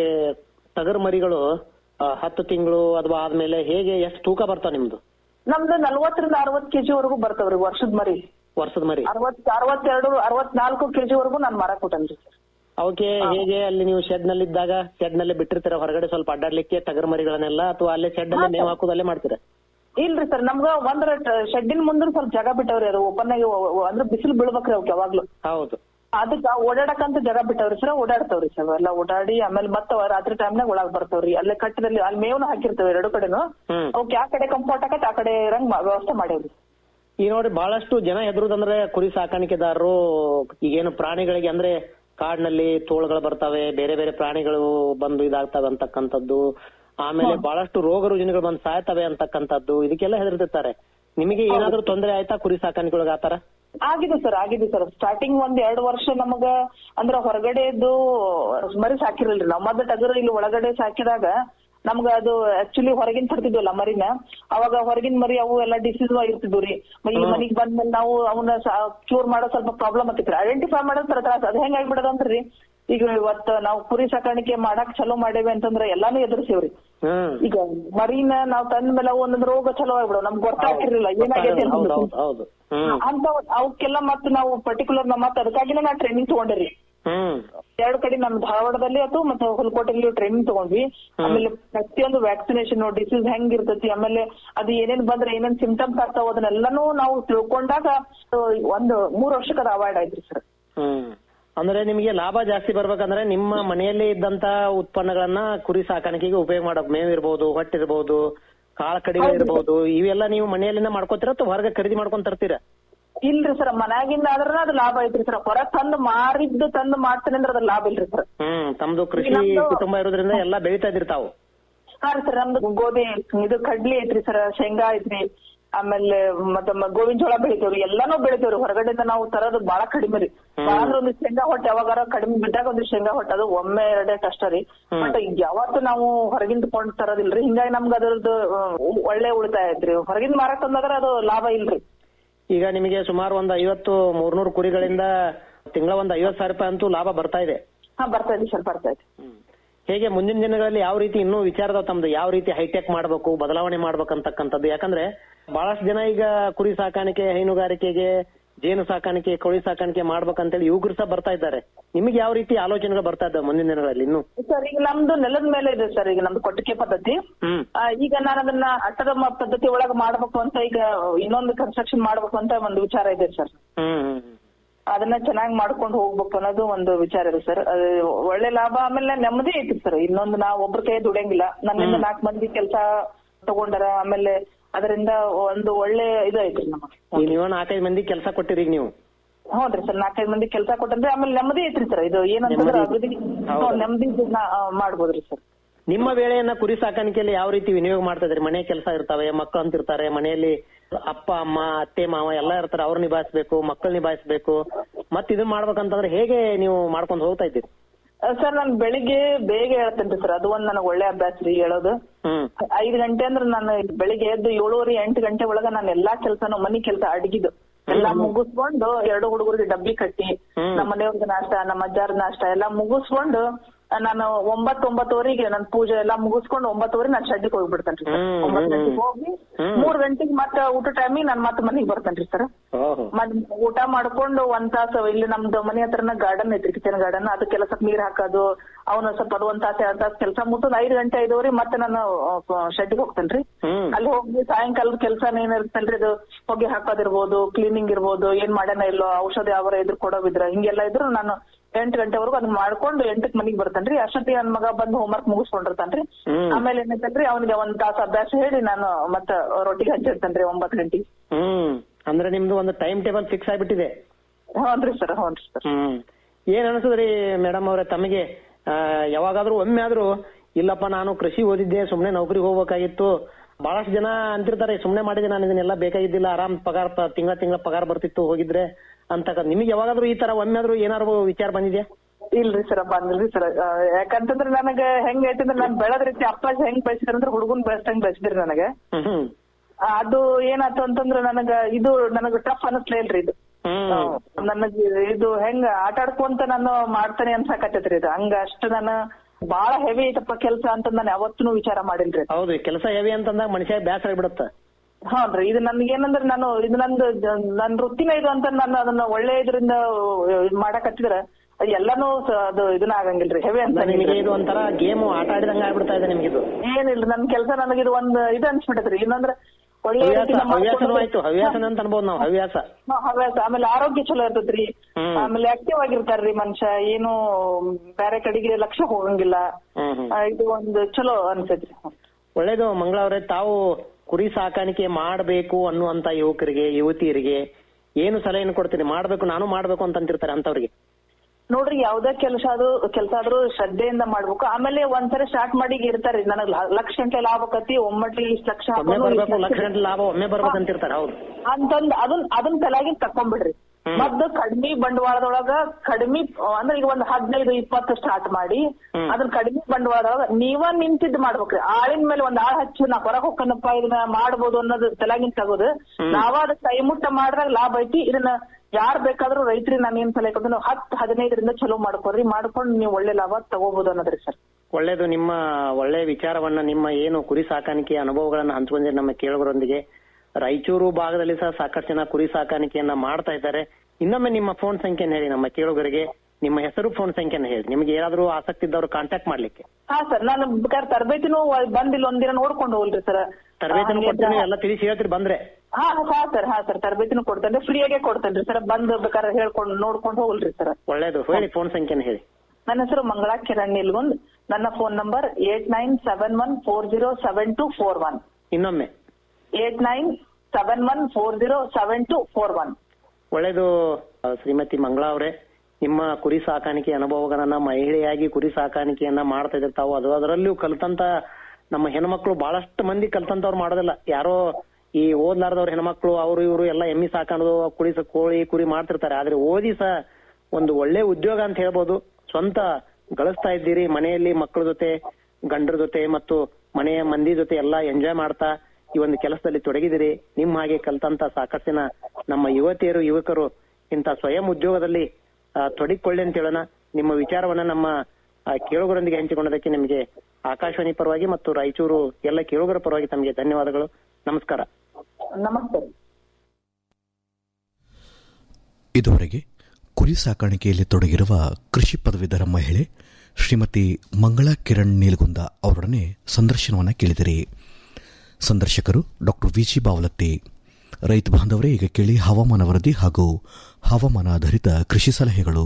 ಟಗರ್ ಮರಿಗಳು ಆ, ಹತ್ತು ತಿಂಗಳು ಅಥವಾ ಆದ್ಮೇಲೆ ಹೇಗೆ ಎಷ್ಟು ತೂಕ ಬರ್ತಾವ ನಿಮ್ದು ನಮ್ದು ನಲ್ವತ್ತರಿಂದ ಅರವತ್ ಕೆಜಿ ವರೆಗೂ ಬರ್ತಾವ್ರಿ ವರ್ಷದ ಮರಿ ವರ್ಷದ ಮರಿ ಅರವತ್ ಅರವತ್ತೆರಡು ಅರವತ್ನಾಲ್ಕು ಕೆಜಿ ವರೆಗೂ ನಾನ್ ಮಾರಾಕ್ ಕೊಟ್ಟನ್ರಿ ಅವಕ್ಕೆ ಹೇಗೆ ಅಲ್ಲಿ ನೀವು ಶೆಡ್ ನಲ್ಲಿ ಇದ್ದಾಗ ಶೆಡ್ ನಲ್ಲಿ ಬಿಟ್ಟಿರ್ತೀರ ಹೊರಗಡೆ ಸ್ವಲ್ಪ ಅಡ್ಡಾಡ್ಲಿಕ್ಕೆ ಟಗರ್ ಮರಿಗಳನ್ನೆಲ್ಲ ಅಥವಾ ಅಲ್ಲೇ ಶೆಡ್ ಅಲ್ಲೇ ಮೇವ್ ಹಾಕೋದು ಅಲ್ಲೇ ಮಾಡ್ತೀರಾ ಇಲ್ರಿ ಸರ್ ನಮ್ಗ ಒಂದ್ರ ಶೆಡ್ಡಿನ ಮುಂದೆ ಸ್ವಲ್ಪ ಜಾಗ ಬಿಟ್ಟವ್ರಿ ಅದು ಓಪನ್ ಆಗಿ ಒ- ಒ- ಅಂದ್ರ ಬಿಸಿಲು ಬೀಳ್ಬೇಕ್ರಿ ಅವಕ್ಕೆ ಯಾವಾಗ್ಲೂ ಹೌದು ಅದಕ್ಕ ಓಡಾಡಕಂತ ಜಾಗ ಬಿಟ್ಟವ್ರಿ ಸರ್ ಓಡಾಡ್ತಾವ್ರಿ ಸರ್ ಎಲ್ಲ ಓಡಾಡಿ ಆಮೇಲೆ ಮತ್ತೆ ಅವ ರಾತ್ರಿ ಟೈಮ್ನಾಗ ಒಳಗ್ ಬರ್ತಾವ್ರಿ ಅಲ್ಲೇ ಕಟ್ಟದಲ್ಲಿ ಅಲ್ಲಿ ಮೇವ್ನ ಹಾಕಿರ್ತೇವೆ ಎರಡು ಕಡೆನು ಹ್ಮ್ ಅವಕ್ಕೆ ಆ ಕಡೆ ಕಂಫರ್ಟ್ ಆಗತ್ತೆ ಆ ಕಡೆ ಇರಂಗ್ ಮ- ವ್ಯವಸ್ಥೆ ಮಾಡೇವ್ರಿ ಈಗ ನೋಡಿ ಬಹಳಷ್ಟು ಜನ ಹೆದರುದಂದ್ರೆ ಕುರಿ ಸಾಕಾಣಿಕೆದಾರರು ಈಗೇನು ಪ್ರಾಣಿಗಳಿಗೆ ಅಂದ್ರೆ ಕಾಡಿನಲ್ಲಿ ತೋಳುಗಳು ಬರ್ತವೆ ಬೇರೆ ಬೇರೆ ಪ್ರಾಣಿಗಳು ಬಂದು ಇದಾಗ್ತವೆ ಅಂತಕ್ಕಂಥದ್ದು ಆಮೇಲೆ ಬಹಳಷ್ಟು ರೋಗ ರುಜಿನಗಳು ಬಂದು ಸಾಯ್ತವೆ ಅಂತಕ್ಕಂಥದ್ದು ಇದಕ್ಕೆಲ್ಲ ಹೆದರ್ತಿರ್ತಾರೆ ನಿಮಗೆ ಏನಾದ್ರೂ ತೊಂದರೆ ಆಯ್ತಾ ಕುರಿ ಸಾಕಾಣಿಕೆಯೊಳಗೆ ಆತರ ಆಗಿದೆ ಸರ್ ಆಗಿದೆ ಸರ್ ಸ್ಟಾರ್ಟಿಂಗ್ ಒಂದ್ ಎರಡ್ ವರ್ಷ ನಮಗ ಅಂದ್ರ ಹೊರಗಡೆದು ಮರಿ ಸಾಕಿರಲ್ರಿ ನಾವ್ ಮೊದ್ಲು ಟಗರು ಇಲ್ಲಿ ಒಳಗಡೆ ಸಾಕಿದಾಗ ನಮ್ಗ ಅದು ಆಕ್ಚುಲಿ ಹೊರಗಿನ ತರ್ತಿದ್ವಲ್ಲ ಮರಿನ ಅವಾಗ ಹೊರಗಿನ ಮರಿ ಅವು ಎಲ್ಲ ಡಿಸೀಸ್ ಇರ್ತಿದ್ವು ರೀ ಈ ಮನಿಗ್ ಬಂದ್ಮೇಲೆ ನಾವು ಅವನ್ನ ಕ್ಯೂರ್ ಮಾಡೋ ಸ್ವಲ್ಪ ಪ್ರಾಬ್ಲಮ್ ಆಗ್ತಿತ್ರಿ ಐಡೆಂಟಿಫೈ ಮಾಡೋದ್ ತರ ತ್ರಾಸ ಅದ್ ಹೆಂಗ್ ಆಗ್ಬಿಡದಂತ್ರಿ ಈಗ ಇವತ್ತ ನಾವು ಕುರಿ ಸಾಕಾಣಿಕೆ ಮಾಡಕ್ ಚಲೋ ಮಾಡೇವಿ ಅಂತಂದ್ರ ಎಲ್ಲಾನು ಎದುರಿಸೇವ್ರಿ ಹ್ಮ್ ಈಗ ಮರಿನ ನಾವ್ ತಂದ ಮೇಲೆ ಒಂದೊಂದ್ ರೋಗ ಚಲೋ ಆಗ್ಬಿಡೋ ನಮ್ಗೆ ಗೊತ್ತಾಗಿರ್ಲಿಲ್ಲ ಏನಾಗೈತೆ ಅಂತ ಹೌದು ಹೌದು ಹೌದು ಹ್ಮ್ ಅಂತ ಅವಕ್ಕೆಲ್ಲ ಮತ್ತೆ ನಾವು ಪರ್ಟಿಕ್ಯುಲರ್ ನಮ್ಮ ಮತ್ತೆ ಅದಕ್ಕಾಗಿನೇ ನಾ ಟ್ರೈನಿಂಗ್ ತಗೊಂಡಿರಿ ಹ್ಮ್ ಎರಡು ಕಡೆ ನಮ್ ಧಾರವಾಡದಲ್ಲಿ ಆತು ಮತ್ತೆ ಹುಲ್ಕೋಟೆಯಲ್ಲಿ ಟ್ರೈನಿಂಗ್ ತಗೊಂಡ್ವಿ ಆಮೇಲೆ ಪ್ರತಿಯೊಂದು ವ್ಯಾಕ್ಸಿನೇಷನ್ ಡಿಸೀಸ್ ಹೆಂಗ್ ಇರ್ತೈತಿ ಆಮೇಲೆ ಅದು ಏನೇನ್ ಬಂದ್ರೆ ಏನೇನ್ ಸಿಂಪ್ಟಮ್ಸ್ ಆಗ್ತಾವ ಅದನ್ನೆಲ್ಲಾನು ನಾವು ತಿಳ್ಕೊಂಡಾಗ ಅದು ಒಂದು ಮೂರ್ ವರ್ಷಕ್ಕೆ ಅದು ಅವಾಯ್ಡ್ ಆಯ್ತ್ರಿ ಸರ್ ಹ್ಮ್ ಅಂದ್ರೆ ನಿಮಗೆ ಲಾಭ ಜಾಸ್ತಿ ಬರ್ಬೇಕಂದ್ರೆ ನಿಮ್ಮ ಮನೆಯಲ್ಲೇ ಇದ್ದಂತ ಉತ್ಪನ್ನಗಳನ್ನ ಕುರಿ ಸಾಕಾಣಿಕೆಗೆ ಉಪಯೋಗ ಮಾಡಕ್ ಮೇವ್ ಇರ್ಬೋದು ಹೊಟ್ಟಿರ್ಬೋದು ಕಾಳ ಕಡಿಮೆ ಇರ್ಬೋದು ಇವೆಲ್ಲ ನೀವು ಮನೆಯಲ್ಲಿಂದ ಮಾಡ್ಕೋತೀರಾ ಅಥವಾ ಹೊರಗೆ ಖರೀದಿ ಮಾಡ್ಕೊಂಡ್ ತರ್ತೀರಾ ಇಲ್ರಿ ಸರ್ ಮನ್ಯಾಗಿಂದ ಆದ್ರ ಅದು ಲಾಭ ಐತ್ರಿ ಸರ್ ಹೊರ ತಂದು ಮಾರಿದ್ದು ತಂದು ಮಾಡ್ತೇನೆ ಅಂದ್ರೆ ಅದ್ರ ಲಾಭ ಇಲ್ರಿ ಸರ್ ಹ್ಮ್ ತಮ್ದು ಕೃಷಿ ನಮ್ದು- ಕುಟುಂಬ ಇರೋದ್ರಿಂದ ಎಲ್ಲಾ ಬೆಳಿತಾ ಇದ್ರಿ ತಾವು ಹಾ ರೀ ಸರ್ ನಮ್ದು ಗೋಧಿ ಇದು ಕಡ್ಲಿ ಐತ್ರಿ ಸರ್ ಶೇಂಗಾ ಐತ್ರಿ ಆಮೇಲೆ ಮತ್ತೆ ಮ- ಗೋವಿನ ಜೋಳ ಬೆಳಿತೇವ್ರಿ ಎಲ್ಲಾನು ಬೆಳಿತೇವ್ರಿ ಹೊರಗಡೆಯಿಂದ ನಾವು ತರೋದು ಬಾಳ ಕಡಿಮೆ ರೀ ಬಾಳ ಒಂದು ಶೇಂಗಾ ಹೊಟ್ಟೆ ಯಾವಾಗಾರ ಕಡಿಮೆ ಬಿದ್ದಾಗ ಒಂದು ಶೇಂಗಾ ಹೊಟ್ಟೆ ಅದು ಒಮ್ಮೆ ಎರಡೇ ಕಷ್ಟ ರೀ ಬಟ್ ಯಾವತ್ತು ನಾವು ಹೊರಗಿಂದ ಕೊಂಡ್ ತರೋದಿಲ್ರಿ ಹಿಂಗಾಗಿ ನಮ್ಗ ಅದ್ರದ್ದು ಆ, ಒಳ್ಳೆ ಉಳಿತಾಯ ಐತ್ರಿ ಹೊರಗಿಂದ ಮಾರಾಕ್ ತಂದಾಗ ಅದು ಲಾಭ ಇಲ್ರಿ ಈಗ ನಿಮಗೆ ಸುಮಾರು ಒಂದು ಐವತ್ತು ಮೂರ್ನೂರು ಕುರಿಗಳಿಂದ ತಿಂಗಳ ಒಂದು ಐವತ್ತು ಸಾವಿರ ರೂಪಾಯಿ ಅಂತೂ ಲಾಭ ಬರ್ತಾ ಇದೆ ಹಾ ಬರ್ತಾ ಇದೆ ಸರ್ ಬರ್ತಾ ಇದೆ ಹೇಗೆ ಮುಂದಿನ ದಿನಗಳಲ್ಲಿ ಯಾವ ರೀತಿ ಇನ್ನೂ ವಿಚಾರದ ತಮ್ದು ಯಾವ ರೀತಿ ಹೈಟೆಕ್ ಮಾಡಬೇಕು ಬದಲಾವಣೆ ಮಾಡ್ಬೇಕಂತಕ್ಕಂಥದ್ದು ಯಾಕಂದ್ರೆ ಬಹಳಷ್ಟು ಜನ ಈಗ ಕುರಿ ಸಾಕಾಣಿಕೆ ಹೈನುಗಾರಿಕೆಗೆ ಜೇನು ಸಾಕಾಣಿಕೆ ಕೋಳಿ ಸಾಕಾಣಿಕೆ ಮಾಡ್ಬೇಕಂತೇಳಿ ಯುವಕರು ಸಹ ಬರ್ತಾ ಇದ್ದಾರೆ ನಿಮಗೆ ಯಾವ ರೀತಿ ಆಲೋಚನೆಗಳು ಬರ್ತಾ ಇದ್ದಾವೆ ಮುಂದಿನ ದಿನಗಳಲ್ಲಿ ಇನ್ನು ಸರ್ ಈಗ ನಮ್ದು ನೆಲದ ಮೇಲೆ ಇದೆ ಸರ್ ಈಗ ನಮ್ದು ಕೊಟ್ಟಿಗೆ ಪದ್ಧತಿ ಹ್ಮ್ ಆ, ಈಗ ನಾನು ಅದನ್ನ ಅಟ್ಟದ ಮ- ಪದ್ಧತಿ ಒಳಗ ಮಾಡ್ಬೇಕು ಅಂತ ಈಗ ಇನ್ನೊಂದು ಕನ್ಸ್ಟ್ರಕ್ಷನ್ ಮಾಡ್ಬೇಕು ಅಂತ ಒಂದು ವಿಚಾರ ಇದೆ ಸರ್ ಹ್ಮ್ ಹ್ಮ್ ಅದನ್ನ ಚೆನ್ನಾಗಿ ಮಾಡ್ಕೊಂಡು ಹೋಗ್ಬೇಕು ಅನ್ನೋದು ಒಂದು ವಿಚಾರ ಇದೆ ಸರ್ ಅದು ಒಳ್ಳೆ ಲಾಭ ಆಮೇಲೆ ನೆಮ್ಮದಿ ಐತಿ ಸರ್ ಇನ್ನೊಂದು ನಾವು ಒಬ್ರ ಕೈ ದುಡಿಯಂಗಿಲ್ಲ ನನ್ನಿಂದ ನಾಲ್ಕು ಮಂದಿ ಕೆಲಸ ತಗೊಂಡಾರ ಆಮೇಲೆ ಅದರಿಂದ ಒಂದು ಒಳ್ಳೆ ಇದು ಐತ್ರಿ ನಮಗೆ ಈಗ ನೀವು ನಾಲ್ಕೈದು ಮಂದಿ ಕೆಲಸ ಕೊಟ್ಟಿರಿ ಈಗ ನೀವು ಹೌದ್ರಿ ಸರ್ ನಾಲ್ಕೈದು ಮಂದಿ ಕೆಲಸ ಕೊಟ್ಟಂದ್ರೆ ಆಮೇಲೆ ನೆಮ್ಮದಿ ಐತ್ರಿ ಸರ್ ಇದು ಏನಂತಂದ್ರೆ ನೆಮ್ಮದಿ. ಅಭಿವೃದ್ಧಿ ಹೌದು. ನೆಮ್ಮದಿ ಮಾಡ್ಬೋದ್ರಿ ಸರ್ ನಿಮ್ಮ ವೇಳೆಯನ್ನ ಕುರಿ ಸಾಕಾಣಿಕೆಯಲ್ಲಿ ಯಾವ ರೀತಿ ವಿನಿಯೋಗ ಮಾಡ್ತಾ ಇದ್ರಿ ಮನೆ ಕೆಲಸ ಇರ್ತಾವೆ ಮಕ್ಕಳು ಅಂತ ಇರ್ತಾರೆ ಮನೆಯಲ್ಲಿ ಅಪ್ಪ ಅಮ್ಮ ಅತ್ತೆ ಮಾವ ಎಲ್ಲ ಇರ್ತಾರೆ ಅವ್ರು ನಿಭಾಯಿಸ್ಬೇಕು ಮಕ್ಕಳು ನಿಭಾಯಿಸ್ಬೇಕು ಮತ್ ಇದನ್ನ ಮಾಡ್ಬೇಕಂತಂದ್ರೆ ಹೇಗೆ ನೀವು ಮಾಡ್ಕೊಂಡು ಹೋಗ್ತಾ ಇದ್ದೀರಿ ಸರ್ ನಾನು ಬೆಳಿಗ್ಗೆ ಬೇಗ ಹೇಳ್ತೇನ್ರಿ ಸರ್ ಅದು ಒಂದ್ ನನಗೆ ಒಳ್ಳೆ ಅಭ್ಯಾಸ ರೀ ಹೇಳೋದು ಐದ್ ಗಂಟೆ ಅಂದ್ರೆ ನಾನು ಬೆಳಿಗ್ಗೆ ಎದ್ದು ಏಳುವರೆ ಎಂಟು ಗಂಟೆ ಒಳಗ ನಾನು ಎಲ್ಲಾ ಕೆಲ್ಸನು ಮನಿ ಕೆಲಸ ಅಡ್ಗಿದು ಎಲ್ಲಾ ಮುಗಿಸ್ಕೊಂಡು ಎರಡು ಹುಡುಗರಿಗೆ ಡಬ್ಬಿ ಕಟ್ಟಿ ನಮ್ಮ ಮನೆಯವ್ರಿಗೆ ನಾಷ್ಟ ನಮ್ಮ ಅಜ್ಜಾರ ನಾಷ್ಟ ಎಲ್ಲಾ ಮುಗಿಸ್ಕೊಂಡು ನಾನು ಒಂಬತ್ತು ಒಂಬತ್ತುವರೆಗೆ ನನ್ ಪೂಜೆ ಎಲ್ಲಾ ಮುಗಿಸ್ಕೊಂಡು ಒಂಬತ್ತುವರೆ ನಾನು ಶೆಡ್ಡಿಗೆ ಹೋಗ್ಬಿಡ್ತೇನ್ರಿ ಸರ್ ಒಂಬತ್ತು ಗಂಟೆಗೆ ಹೋಗಿ ಮೂರ್ ಗಂಟೆಗೆ ಮತ್ತೆ ಊಟ ಟೈಮಿಗೆ ನಾನ್ ಮತ್ತೆ ಮನೆಗೆ ಬರ್ತೇನ್ರಿ ಸರ್ ಮತ್ ಊಟ ಮಾಡ್ಕೊಂಡು ಒಂದ್ ತಾಸು ಇಲ್ಲಿ ನಮ್ದು ಮನೆ ಹತ್ರನ ಗಾರ್ಡನ್ ಐತ್ರಿ ಕಿಚನ್ ಗಾರ್ಡನ್ ಅದು ಕೆಲಸಕ್ಕೆ ನೀರ್ ಹಾಕೋದು ಅವನು ಸ್ವಲ್ಪ ಅದು ಒಂದ್ ತಾಸ ಎರಡ್ ತಾಸ ಕೆಲಸ ಮುಟ್ಟದ್ ಐದ್ ಗಂಟೆ ಐದುವರೆ ಮತ್ತೆ ನಾನು ಶೆಡ್ಡಿಗೆ ಹೋಗ್ತೇನ್ರಿ ಅಲ್ಲಿ ಹೋಗಿ ಸಾಯಂಕಾಲದ ಕೆಲಸ ಏನಿರುತ್ತಲ್ರಿ ಅದು ಹೊಗೆ ಹಾಕೋದಿರ್ಬೋದು ಕ್ಲೀನಿಂಗ್ ಇರ್ಬೋದು ಏನ್ ಮಾಡ್ಯಾನ ಇಲ್ಲೋ ಔಷಧಿ ಅವರ ಎದುರು ಕೊಡೋವಿದ್ರ ಹಿಂಗೆಲ್ಲ ಇದ್ರು ನಾನು ಎಂಟು ಗಂಟೆವರೆಗೂ ಅದನ್ನ ಮಾಡ್ಕೊಂಡು ಎಂಟಕ್ ಮನಿಗ್ ಬರ್ತೇನ್ರಿ ಅಷ್ಟೊತ್ತಿಗೆ ನನ್ ಮಗ ಬಂದು ಹೋಮ್ವರ್ಕ್ ಮುಗಿಸ್ಕೊಂಡಿರ್ತಾನ್ರಿ ಆಮೇಲೆ ಏನೈತಲ್ರಿ ಅವನಿಗೆ ಒಂದ್ ತಾಸ ಅಭ್ಯಾಸ ಹೇಳಿ ನಾನು ಮತ್ತ ರೊಟ್ಟಿಗೆ ಹಚ್ಚಿರ್ತೇನ್ರಿ ಒಂಬತ್ ಗಂಟೆಗೆ ಹ್ಮ್ ಅಂದ್ರೆ ನಿಮ್ದು ಒಂದು ಟೈಮ್ ಟೇಬಲ್ ಫಿಕ್ಸ್ ಆಗ್ಬಿಟ್ಟಿದೆ ಹ್ಞೂನ್ರಿ ಸರ್ ಹ್ಞೂನ್ರಿ ಸರ್ ಹ್ಮ್ ಏನ್ ಅನ್ಸದ್ರಿ ಮೇಡಮ್ ಅವ್ರೆ ತಮಗೆ ಆ, ಯಾವಾಗಾದ್ರೂ ಒಮ್ಮೆ ಆದ್ರೂ ಇಲ್ಲಪ್ಪ ನಾನು ಕೃಷಿ ಓದಿದ್ದೆ ಸುಮ್ನೆ ನೌಕರಿಗೆ ಹೋಗ್ಬೇಕಾಗಿತ್ತು ಬಹಳಷ್ಟು ಜನ ಅಂತಿರ್ತಾರೆ ಸುಮ್ನೆ ಮಾಡಿದೆ ನಾನು ಇದನ್ನೆಲ್ಲ ಬೇಕಾಗಿದ್ದಿಲ್ಲ ಆರಾಮ್ ಪಗಾರ ತಿಂಗಳ ತಿಂಗಳ ಪಗಾರ ಬರ್ತಿತ್ತು ಹೋಗಿದ್ರೆ ಅಂತ ನಿಮಗೆ ಯಾವಾಗಾದ್ರೂ ಈ ತರ ಒಮ್ಮೆ ಆದ್ರೂ ಏನಾದ್ರು ವಿಚಾರ ಬಂದಿದ್ಯಾ ಇಲ್ರಿ ಸರ್ ಬಂದಿಲ್ರಿ ಸರ್ ಯಾಕಂತಂದ್ರೆ ನನಗ ಹೆಂಗ್ ಐತಂದ್ರೆ ನಾನ್ ಬೆಳೆದ ರೀತಿ ಅಪ್ಪಾಜಿ ಹೆಂಗ್ ಬೆಳೆಸಿದ್ರ ಅಂದ್ರೆ ಹುಡುಗನ್ ಬೆಳೆಸ್ದಂಗ್ ಬೆಳೆಸಿದ್ರಿ ನನಗೆ ಹ್ಮ್ ಆ, ಅದು ಏನಾಯ್ತು ಅಂತಂದ್ರೆ ನನಗ ಇದು ನನಗ ಟಫ್ ಅನಿಸ್ಲೇ ಇಲ್ರಿ ಇದು ನನಗ್ ಇದು ಹೆಂಗ ಆಟ ಆಡ್ಕೊಂತ ನಾನು ಮಾಡ್ತೇನೆ ಅನ್ಸಕತ್ತೈತ್ರಿ ಇದು ಹಂಗ ಅಷ್ಟು ನಾನು ಬಾಳ ಹೆವಿ ಐತಪ್ಪ ಕೆಲ್ಸ ಅಂತ ನಾನು ಯಾವತ್ತೂ ವಿಚಾರ ಮಾಡಿಲ್ರಿ ಹೌದು ಕೆಲಸ ಹೆವಿ ಅಂತಂದಾಗ ಮನುಷ್ಯ ಬ್ಯಾಸರ ಆಗ್ಬಿಡುತ್ತ ಹೌದ್ರಿ ಇದು ನನ್ಗೆ ಏನಂದ್ರೆ ನಾನು ಇದು ನಂದು ಜ- ನನ್ ವೃತ್ತಿನ ಇದು ಅಂತ ನಾನು ಅದನ್ನ ಒಳ್ಳೆ ಇದರಿಂದ ಮಾಡಕತ್ತಿದ್ರ ಅದು ಎಲ್ಲಾನು ಸ- ಅದು ಇದನ್ನ ಆಗಂಗಿಲ್ರಿ ಹೆವಿ ಅಂತ ನಿಮಗೆ ಇದು ಒಂಥರ ಗೇಮ್ ಆಟ ಆಡಿದಂಗ ಆಗ್ಬಿಡ್ತಾ ಇದೆ ನಿಮ್ಗೆ ಇದು ಏನಿಲ್ರಿ ನನ್ ಕೆಲ್ಸ ನನಗೆ ಇದು ಒಂದ್ ಇದು ಅನ್ಸ್ಬಿಟ್ಟದ್ರಿ ಇನ್ನಂದ್ರ ಒಳ್ಳೆ ಹವ್ಯಾಸ ರೀತಿಯಿಂದ ಹವ್ಯಾಸನೂ ಮಾಡ್ಕೊಂಡು- ಆಯ್ತು ಹವ್ಯಾಸನ ಅಂತ ಅನ್ಬೋದು ನಾವು ಹವ್ಯಾಸ ಹಾ, ಹವ್ಯಾಸ ಆಮೇಲೆ ಆರೋಗ್ಯ ಚಲೋ ಇರ್ತೈತ್ರಿ ಆಮೇಲೆ ಆಕ್ಟಿವ್ ಆಗಿರ್ತಾರ್ರಿ ಮನುಷ್ಯ ಏನು ಬೇರೆ ಕಡೆಗೆ ಲಕ್ಷ್ಯ ಹೋಗಂಗಿಲ್ಲ ಆ, ಇದು ಒಂದು ಚಲೋ ಅನ್ಸೈತ್ರಿ ಒಳ್ಳೇದು ಮಂಗಳವ್ರೆ ತಾವು ಕುರಿ ಸಾಕಾಣಿಕೆ ಮಾಡಬೇಕು ಅನ್ನುವಂತ ಯುವಕರಿಗೆ ಯುವತಿಯರಿಗೆ ಏನು ಸಲಹೆಯನ್ನು ಕೊಡ್ತೀನಿ ಮಾಡ್ಬೇಕು ನಾನು ಮಾಡ್ಬೇಕು ಅಂತ ಅಂತಿರ್ತಾರೆ ಅಂತವ್ರಿಗೆ ನೋಡ್ರಿ ಯಾವ್ದೇ ಕೆಲಸ ಅದು ಕೆಲಸ ಆದ್ರೂ ಶ್ರದ್ಧೆಯಿಂದ ಮಾಡ್ಬೇಕು ಆಮೇಲೆ ಒಂದ್ಸರಿ ಸ್ಟಾರ್ಟ್ ಮಾಡಿ ಇರ್ತಾರ್ರಿ ನನಗ್ ಲ- ಲಕ್ಷ ಗಂಟೆ ಲಾಭ ಆಕತಿ ಒಮ್ಮಟ್ಲಿ ಇಷ್ಟ್ ಲಕ್ಷ ಒಮ್ಮೆ ಹಾಕೋನು ಬರ್ಬೇಕು ಇಷ್ಟ್ ಲಕ್ಷ ಗಂಟೆ ಲಾಭ ಒಮ್ಮೆ ಬರ್ಬೇಕು ಅಂತಿರ್ತಾರೆ ಹೌದು ಅಂತಂದ್ ಅದನ್ ಅದನ್ ತಲೆಯಾಗಿ ತಕೊಂಡ್ಬಿಡ್ರಿ ಮದ್ದು ಕಡಿಮೆ ಬಂಡವಾಳದೊಳಗ ಕಡಿಮೆ ಅಂದ್ರೆ ಈಗ ಒಂದ್ ಹದಿನೈದು ಇಪ್ಪತ್ತು ಸ್ಟಾರ್ಟ್ ಮಾಡಿ ಅದನ್ನ ಕಡಿಮೆ ಬಂಡವಾಳದೊಳಗ ನೀವ ನಿಂತಿದ್ ಮಾಡ್ಬೇಕ್ರಿ ಆಳಿನ ಮೇಲೆ ಒಂದ್ ಆಳ್ ಹಚ್ಚಿ ನಾ ಹೊರಗ್ ಹೋಗ್ಕನಪ್ಪ ಇದನ್ನ ಮಾಡ್ಬೋದು ಅನ್ನೋದು ತಲೆಗಿನ್ ತಗೋದು ನಾವ ಅದ ಕೈ ಮುಟ್ಟ ಮಾಡಿದಾಗ ಲಾಭ ಐತಿ ಇದನ್ನ ಯಾರ್ ಬೇಕಾದ್ರೂ ರೈತರಿಗೆ ನಾನು ಏನ್ ಸಲಹೆ ಕೊಡ್ತೀನಿ ಹತ್ತು ಹದಿನೈದರಿಂದ ಚಲೋ ಮಾಡ್ಕೊಡ್ರಿ ಮಾಡ್ಕೊಂಡು ನೀವು ಒಳ್ಳೆ ಲಾಭ ತಗೋಬಹುದು ಅನ್ನೋದ್ರಿ ಸರ್ ಒಳ್ಳೇದು ನಿಮ್ಮ ಒಳ್ಳೆ ವಿಚಾರವನ್ನ ನಿಮ್ಮ ಏನು ಕುರಿ ಸಾಕಾಣಿಕೆ ಅನುಭವಗಳನ್ನ ಹಂಚ್ಕೊಂಡಿರಿ ನಮ್ಮ ಕೇಳುಗರೊಂದಿಗೆ ರಾಯಚೂರು ಭಾಗದಲ್ಲಿ ಸಹ ಸಾಕಷ್ಟು ಜನ ಕುರಿ ಸಾಕಾಣಿಕೆಯನ್ನ ಮಾಡ್ತಾ ಇದ್ದಾರೆ ಇನ್ನೊಮ್ಮೆ ನಿಮ್ಮ ಫೋನ್ ಸಂಖ್ಯೆನ ಹೇಳಿ ನಮ್ಮ ಕೇಳುಗರಿಗೆ ನಿಮ್ಮ ಹೆಸರು ಫೋನ್ ಸಂಖ್ಯೆನ ಹೇಳಿ ನಿಮ್ಗೆ ಏನಾದ್ರು ಆಸಕ್ತಿ ಇದ್ದವರು ಕಾಂಟ್ಯಾಕ್ಟ್ ಮಾಡ್ಲಿಕ್ಕೆ ಹಾ ಸರ್ ನಾನು ಬೇಕಾದ್ರೆ ತರಬೇತಿನೂ ಬಂದಿಲ್ಲ ಒಂದಿನ ನೋಡ್ಕೊಂಡು ಹೋಗ್ಲಿ ಸರ್ ತರಬೇತಿನೂ ಕೊಡ್ತೀನಿ ಎಲ್ಲ ತಿಳಿಸಿ ಹೇಳ್ತೀರಿ ಬಂದ್ರೆ ಹಾ ಹಾ ಸರ್ ಹಾ ಸರ್ ತರಬೇತಿನೂ ಕೊಡ್ತೇನೆ ಫ್ರೀಯಾಗೆ ಕೊಡ್ತೇನ್ರಿ ಸರ್ ಬಂದ್ ಬೇಕಾದ್ರೆ ಹೇಳ್ಕೊಂಡು ನೋಡ್ಕೊಂಡು ಹೋಗ್ಲ್ರಿ ಸರ್ ಒಳ್ಳೇದು ಹೇಳಿ ಫೋನ್ ಸಂಖ್ಯೆನ ಹೇಳಿ ನನ್ನ ಹೆಸರು ಮಂಗಳಾ ಕಿರಣ್ ನಿಲ್ಗುಂದ್ ನನ್ನ phone number eight nine seven one four zero seven two four one ಇನ್ನೊಮ್ಮೆ eight nine seven one four zero seven two four one ಒಳ್ಳೇದು ಆ, ಶ್ರೀಮತಿ ಮಂಗಳಾ ಅವರೇ ನಿಮ್ಮ ಕುರಿ ಸಾಕಾಣಿಕೆ ಅನುಭವಗಳನ್ನ ಮಹಿಳೆಯಾಗಿ ಕುರಿ ಸಾಕಾಣಿಕೆಯನ್ನ ಮಾಡ್ತಾ ಇದ್ರೆ ತಾವು ಅದು ಅದರಲ್ಲೂ ಕಲ್ತಂತ ನಮ್ಮ ಹೆಣ್ಮಕ್ಳು ಬಹಳಷ್ಟು ಮಂದಿ ಕಲ್ತಂತವ್ರು ಮಾಡೋದಿಲ್ಲ ಯಾರೋ ಈ ಓದ್ಲಾರ್ದವ್ರ ಹೆಣ್ಮಕ್ಳು ಅವರು ಇವರು ಎಲ್ಲ ಎಮ್ಮಿ ಸಾಕೋದು ಕುರಿ ಸ- ಕೋಳಿ ಕುರಿ ಮಾಡ್ತಿರ್ತಾರೆ ಆದ್ರೆ ಓದಿ ಸಹ ಒಂದು ಒಳ್ಳೆ ಉದ್ಯೋಗ ಅಂತ ಹೇಳ್ಬೋದು ಸ್ವಂತ ಗಳಿಸ್ತಾ ಇದ್ದೀರಿ ಮನೆಯಲ್ಲಿ ಮಕ್ಕಳ ಜೊತೆ ಗಂಡರ ಜೊತೆ ಮತ್ತು ಮನೆಯ ಮಂದಿ ಜೊತೆ ಎಲ್ಲ ಎಂಜಾಯ್ ಮಾಡ್ತಾ ಈ ಒಂದು ಕೆಲಸದಲ್ಲಿ ತೊಡಗಿದಿರಿ ನಿಮ್ಮ ಹಾಗೆ ಕಲ್ತಂತ ಸಾಕಷ್ಟು ಜನ ನಮ್ಮ ಯುವತಿಯರು ಯುವಕರು ಇಂತ ಸ್ವಯಂ ಉದ್ಯೋಗದಲ್ಲಿ ಆ, ತೊಡಗಿಕೊಳ್ಳಿ ಅಂತ ಹೇಳೋಣ ನಿಮ್ಮ ವಿಚಾರವನ್ನ ನಮ್ಮ ಆ, ಕೇಳುಗರೊಂದಿಗೆ ಹಂಚಿಕೊಂಡದಕ್ಕೆ ನಿಮಗೆ ಆಕಾಶವಾಣಿ ಪರವಾಗಿ ಮತ್ತು ರಾಯಚೂರು ಎಲ್ಲ ಕೇಳುಗರ ಪರವಾಗಿ ತಮಗೆ ಧನ್ಯವಾದಗಳು ನಮಸ್ಕಾರ ನಮಸ್ತೆ ಇದುವರೆಗೆ ಕುರಿ ಸಾಕಾಣಿಕೆಯಲ್ಲಿ ತೊಡಗಿರುವ ಕೃಷಿ ಪದವೀಧರ ಮಹಿಳೆ ಶ್ರೀಮತಿ ಮಂಗಳಾ ಕಿರಣ್ ನೀಲ್ಗುಂದ ಅವರೊಡನೆ ಸಂದರ್ಶನವನ್ನು ಕೇಳಿದಿರಿ ಸಂದರ್ಶಕರು ಡಾಕ್ಟರ್ ವಿಜಿ ಬಾವಲತ್ತಿ ರೈತ ಬಾಂಧವರೇ ಈಗ ಕೇಳಿ ಹವಾಮಾನ ವರದಿ ಹಾಗೂ ಹವಾಮಾನ ಆಧಾರಿತ ಕೃಷಿ ಸಲಹೆಗಳು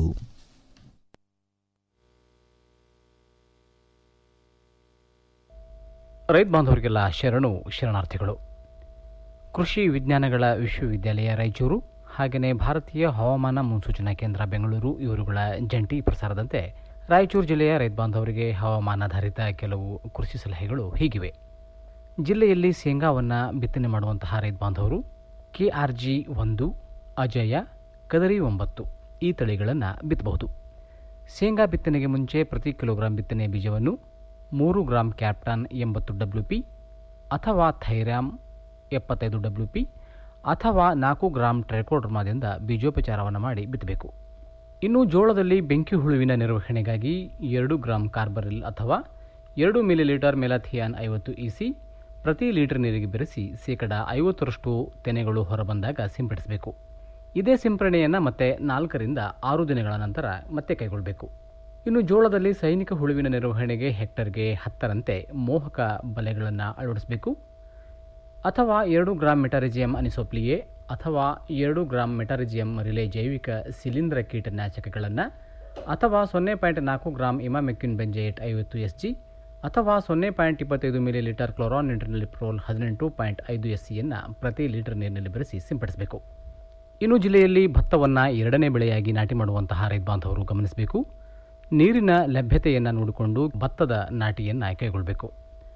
ರೈತ ಬಾಂಧವರಿಗೆಲ್ಲ ಶರಣು ಶರಣಾರ್ಥಿಗಳು ಕೃಷಿ ವಿಜ್ಞಾನಗಳ ವಿಶ್ವವಿದ್ಯಾಲಯ ರಾಯಚೂರು ಹಾಗೆಯೇ ಭಾರತೀಯ ಹವಾಮಾನ ಮುನ್ಸೂಚನಾ ಕೇಂದ್ರ ಬೆಂಗಳೂರು ಇವರುಗಳ ಜಂಟಿ ಪ್ರಸಾರದಂತೆ ರಾಯಚೂರು ಜಿಲ್ಲೆಯ ರೈತ ಬಾಂಧವರಿಗೆ ಹವಾಮಾನಾಧಾರಿತ ಕೆಲವು ಕೃಷಿ ಸಲಹೆಗಳು ಹೀಗಿವೆ ಜಿಲ್ಲೆಯಲ್ಲಿ ಶೇಂಗಾವನ್ನು ಬಿತ್ತನೆ ಮಾಡುವಂತಹ ರೈತ ಬಾಂಧವರು ಕೆ ಆರ್ ಜಿ ಒಂದು ಅಜಯ ಕದರಿ ಒಂಬತ್ತು ಈ ತಳಿಗಳನ್ನು ಬಿತ್ತಬಹುದು ಶೇಂಗಾ ಬಿತ್ತನೆಗೆ ಮುಂಚೆ ಪ್ರತಿ ಕಿಲೋಗ್ರಾಂ ಬಿತ್ತನೆ ಬೀಜವನ್ನು ಮೂರು ಗ್ರಾಂ ಕ್ಯಾಪ್ಟಾನ್ ಎಂಬತ್ತು ಡಬ್ಲ್ಯೂ ಪಿ ಅಥವಾ ಥೈರಾಮ್ ಎಪ್ಪತ್ತೈದು ಡಬ್ಲ್ಯೂ ಪಿ ಅಥವಾ ನಾಲ್ಕು ಗ್ರಾಂ ಟ್ರೈಕೋಡ್ರಮಾದಿಂದ ಬೀಜೋಪಚಾರವನ್ನು ಮಾಡಿ ಬಿತ್ತಬೇಕು ಇನ್ನು ಜೋಳದಲ್ಲಿ ಬೆಂಕಿ ಹುಳುವಿನ ನಿರ್ವಹಣೆಗಾಗಿ ಎರಡು ಗ್ರಾಂ ಕಾರ್ಬರಿಲ್ ಅಥವಾ ಎರಡು ಮಿಲಿಲೀಟರ್ ಮೆಲಾಥಿಯಾನ್ ಐವತ್ತು ಇಸಿ ಪ್ರತಿ ಲೀಟರ್ ನೀರಿಗೆ ಬೆರೆಸಿ ಶೇಕಡ ಐವತ್ತರಷ್ಟು ತೆನೆಗಳು ಹೊರಬಂದಾಗ ಸಿಂಪಡಿಸಬೇಕು ಇದೇ ಸಿಂಪರಣೆಯನ್ನು ಮತ್ತೆ ನಾಲ್ಕರಿಂದ ಆರು ದಿನಗಳ ನಂತರ ಮತ್ತೆ ಕೈಗೊಳ್ಳಬೇಕು ಇನ್ನು ಜೋಳದಲ್ಲಿ ಸೈನಿಕ ಹುಳುವಿನ ನಿರ್ವಹಣೆಗೆ ಹೆಕ್ಟರ್ಗೆ ಹತ್ತರಂತೆ ಮೋಹಕ ಬಲೆಗಳನ್ನು ಅಳವಡಿಸಬೇಕು ಅಥವಾ ಎರಡು ಗ್ರಾಂ ಮೆಟಾರಿಜಿಯಂ ಅನಿಸೋಪ್ಲಿಯೆ ಅಥವಾ ಎರಡು ಗ್ರಾಂ ಮೆಟಾರಿಜಿಯಂ ರಿಲೇ ಜೈವಿಕ ಶಿಲೀಂಧ್ರ ಕೀಟನಾಶಕಗಳನ್ನು ಅಥವಾ ಸೊನ್ನೆ ಪಾಯಿಂಟ್ ನಾಲ್ಕು ಗ್ರಾಂ ಇಮಾಮೆಕ್ಯುನ್ ಬೆಂಜೈಟ್ ಐವತ್ತು ಎಸ್ ಜಿ ಅಥವಾ ಸೊನ್ನೆ ಪಾಯಿಂಟ್ ಇಪ್ಪತ್ತೈದು ಮಿಲಿ ಲೀಟರ್ ಕ್ಲೋರಾನ್ ಇಂಟರ್ನಲಿಪ್ರೋಲ್ ಹದಿನೆಂಟು ಪಾಯಿಂಟ್ ಐದು ಎಸ್ ಸಿಯನ್ನು ಪ್ರತಿ ಲೀಟರ್ ನೀರಿನಲ್ಲಿ ಬೆರೆಸಿ ಸಿಂಪಡಿಸಬೇಕು ಇನ್ನು ಜಿಲ್ಲೆಯಲ್ಲಿ ಭತ್ತವನ್ನು ಎರಡನೇ ಬೆಳೆಯಾಗಿ ನಾಟಿ ಮಾಡುವಂತಹ ರೈತ ಬಾಂಧವರು ಗಮನಿಸಬೇಕು ನೀರಿನ ಲಭ್ಯತೆಯನ್ನು ನೋಡಿಕೊಂಡು ಭತ್ತದ ನಾಟಿಯನ್ನು ಕೈಗೊಳ್ಳಬೇಕು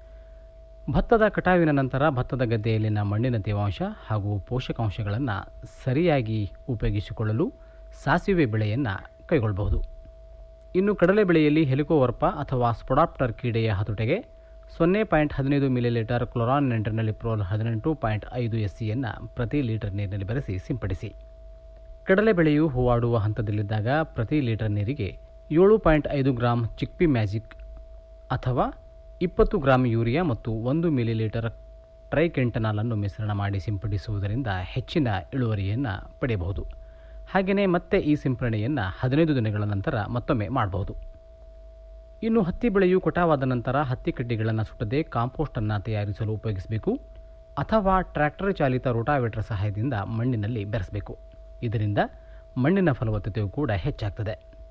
ಭತ್ತದ ಕಟಾವಿನ ನಂತರ ಭತ್ತದ ಗದ್ದೆಯಲ್ಲಿನ ಮಣ್ಣಿನ ತೇವಾಂಶ ಹಾಗೂ ಪೋಷಕಾಂಶಗಳನ್ನು ಸರಿಯಾಗಿ ಉಪಯೋಗಿಸಿಕೊಳ್ಳಲು ಸಾಸಿವೆ ಬೆಳೆಯನ್ನು ಕೈಗೊಳ್ಳಬಹುದು ಇನ್ನು ಕಡಲೆ ಬೆಳೆಯಲ್ಲಿ ಹೆಲಿಕೋವರ್ಪ ಅಥವಾ ಸ್ಪೊಡಾಪ್ಟರ್ ಕೀಡೆಯ ಹತೋಟೆಗೆ ಸೊನ್ನೆ ಪಾಯಿಂಟ್ ಹದಿನೈದು ಮಿಲಿಲೀಟರ್ ಕ್ಲೊರಾನ್ ಪ್ರೋಲ್ ಹದಿನೆಂಟು ಪಾಯಿಂಟ್ ಐದು ಎಸ್ ಸಿಯನ್ನು ಪ್ರತಿ ಲೀಟರ್ ನೀರಿನಲ್ಲಿ ಬೆರೆಸಿ ಸಿಂಪಡಿಸಿ ಕಡಲೆ ಬೆಳೆಯು ಹೂವಾಡುವ ಹಂತದಲ್ಲಿದ್ದಾಗ ಪ್ರತಿ ಲೀಟರ್ ನೀರಿಗೆ ಏಳು ಪಾಯಿಂಟ್ ಐದು ಗ್ರಾಂ ಚಿಕ್ಪಿ ಮ್ಯಾಜಿಕ್ ಅಥವಾ ಇಪ್ಪತ್ತು ಗ್ರಾಂ ಯೂರಿಯಾ ಮತ್ತು ಒಂದು ಮಿಲಿಲೀಟರ್ ಟ್ರೈಕೆಂಟನಾಲನ್ನು ಮಿಶ್ರಣ ಮಾಡಿ ಸಿಂಪಡಿಸುವುದರಿಂದ ಹೆಚ್ಚಿನ ಇಳುವರಿಯನ್ನು ಪಡೆಯಬಹುದು ಹಾಗೆಯೇ ಮತ್ತೆ ಈ ಸಿಂಪರಣೆಯನ್ನು ಹದಿನೈದು ದಿನಗಳ ನಂತರ ಮತ್ತೊಮ್ಮೆ ಮಾಡಬಹುದು ಇನ್ನು ಹತ್ತಿ ಬೆಳೆಯು ಕೊಟಾವಾದ ನಂತರ ಹತ್ತಿ ಕಡ್ಡಿಗಳನ್ನು ಸುಟ್ಟದೆ ಕಾಂಪೋಸ್ಟನ್ನು ತಯಾರಿಸಲು ಉಪಯೋಗಿಸಬೇಕು ಅಥವಾ ಟ್ರ್ಯಾಕ್ಟರ್ ಚಾಲಿತ ರೋಟಾವೇಟರ್ ಸಹಾಯದಿಂದ ಮಣ್ಣಿನಲ್ಲಿ ಬೆರೆಸಬೇಕು ಇದರಿಂದ ಮಣ್ಣಿನ ಫಲವತ್ತತೆಯು ಕೂಡ ಹೆಚ್ಚಾಗ್ತದೆ